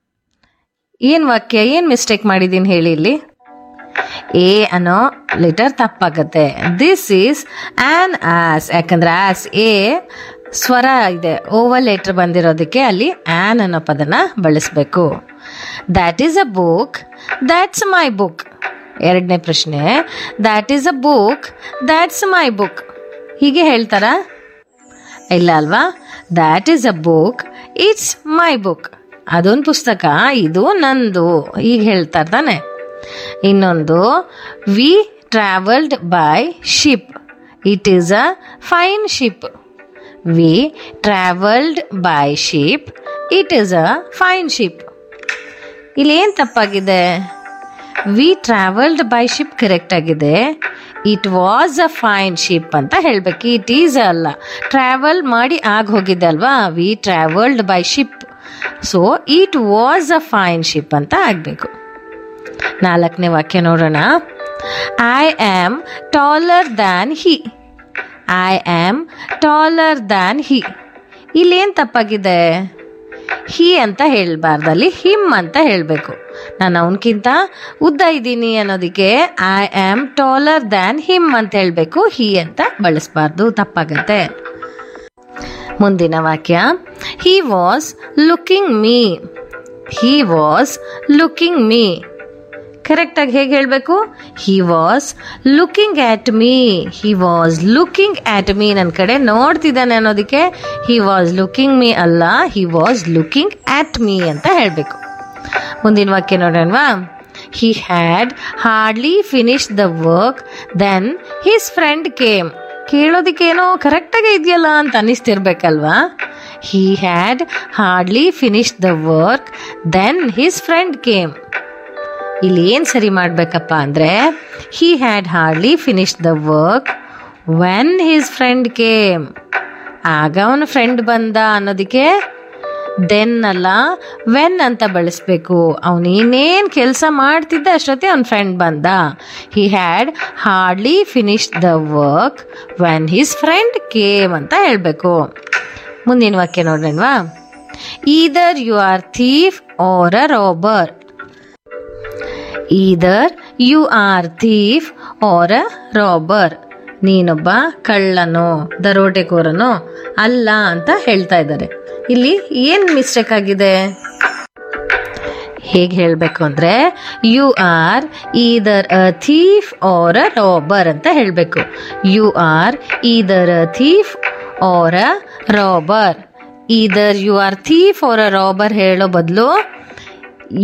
ಏನು ವಾಕ್ಯ ಏನು ಮಿಸ್ಟೇಕ್ ಮಾಡಿದ್ದೀನಿ ಹೇಳಿ ಇಲ್ಲಿ ಎ ಅನ್ನೋ ಲೆಟರ್ ತಪ್ಪಾಗತ್ತೆ ದಿಸ್ ಈಸ್ ಆನ್ ಆಸ್ ಯಾಕಂದ್ರೆ ಆಸ್ ಎ ಸ್ವರ ಇದೆ ಓವಲ್ ಲೆಟರ್ ಬಂದಿರೋದಕ್ಕೆ ಅಲ್ಲಿ ಆನ್ ಅನ್ನೋ ಪದನ ಬಳಸಬೇಕು that is a book that's my book ಎರಡನೇ ಪ್ರಶ್ನೆ that is a book that's my book ಹೀಗೆ ಹೇಳ್ತಾರಾ ಇಲ್ಲ ಅಲ್ವಾ that is a book it's my book ಅದೊಂದು ಪುಸ್ತಕ ಇದು ನಂದು ಈಗ ಹೇಳ್ತಾರೆ ತಾನೆ ಇನ್ನೊಂದು we travelled by ship it is a fine ship we travelled by ship it is a fine ship ಇಲ್ಲಿ ಏನು ತಪ್ಪಾಗಿದೆ we travelled by ship correct ಆಗಿದೆ it was a fine ship ಅಂತ ಹೇಳಬೇಕು ಇಟ್ ಈಸ್ ಅಲ್ಲ ಟ್ರಾವೆಲ್ ಮಾಡಿ ಆಗ ಹೋಗಿದೆ ಅಲ್ವಾ we travelled by ship so it was a fine ship ಅಂತ ಆಗಬೇಕು ನಾಲ್ಕನೇ ವಾಕ್ಯ ನೋಡೋಣ I am taller than he I am taller than he ಇಲ್ಲೇನು ತಪ್ಪಾಗಿದೆ ಹಿ ಅಂತ ಹೇಳಬಾರ್ದು ಅಲ್ಲಿ ಹಿಮ್ ಅಂತ ಹೇಳಬೇಕು ನಾನು ಅವನಕ್ಕಿಂತ ಉದ್ದ ಇದ್ದೀನಿ ಅನ್ನೋದಕ್ಕೆ I am taller than him ಅಂತ ಹೇಳಬೇಕು ಹಿ ಅಂತ ಬಳಸಬಾರ್ದು ತಪ್ಪಾಗತ್ತೆ ಮುಂದಿನ ವಾಕ್ಯ he was looking me he was looking me ಕರೆಕ್ಟಾಗಿ ಹೇಗೆ ಹೇಳಬೇಕು he was looking at me he was looking at me ನನ್ನ ಕಡೆ ನೋಡ್ತಿದ್ದಾನೆ ಅನ್ನೋದಕ್ಕೆ ಹಿ ವಾಸ್ ಲುಕಿಂಗ್ ಮೀ ಅಲ್ಲ he was looking at me ಅಂತ ಹೇಳಬೇಕು ಮುಂದಿನ ವಾಕ್ಯ ನೋಡೋಣವಾ he had hardly finish the work then his friend came ಕೇಳೋದಕ್ಕೇನೋ ಕರೆಕ್ಟಾಗಿ ಇದೆಯಲ್ಲ ಅಂತ ಅನ್ನಿಸ್ತಿರ್ಬೇಕಲ್ವಾ he had hardly finish the work then his friend came ಇಲ್ಲಿ ಏನು ಸರಿ ಮಾಡಬೇಕಪ್ಪ ಅಂದರೆ he had hardly finish the work when his friend came ಆಗ ಅವನ ಫ್ರೆಂಡ್ ಬಂದ ಅನ್ನೋದಕ್ಕೆ ದೆನ್ ಅಲ್ಲ ವೆನ್ ಅಂತ ಬಳಸಬೇಕು ಅವನು ಇನ್ನೇನು ಕೆಲಸ ಮಾಡ್ತಿದ್ದ ಅಷ್ಟೊತ್ತೆ ಅವನ ಫ್ರೆಂಡ್ ಬಂದ he had hardly finish the work when his friend came ಅಂತ ಹೇಳಬೇಕು ಮುಂದಿನ ವಾಕ್ಯ ನೋಡೋಣವಾ either you are thief or a robber either you are thief or a robber ನೀನೊಬ್ಬ ಕಳ್ಳನೋ ದರೋಟೆಕೋರನೋ ಅಲ್ಲ ಅಂತ ಹೇಳ್ತಾ ಇದ್ದಾರೆ ಇಲ್ಲಿ ಏನು ಮಿಸ್ಟೇಕ್ ಆಗಿದೆ ಹೇಗೆ ಹೇಳಬೇಕು ಅಂದರೆ you are either a thief or a robber ಅಂತ ಹೇಳಬೇಕು you are either a thief or a robber either you are thief or a robber ಹೇಳೋ ಬದಲು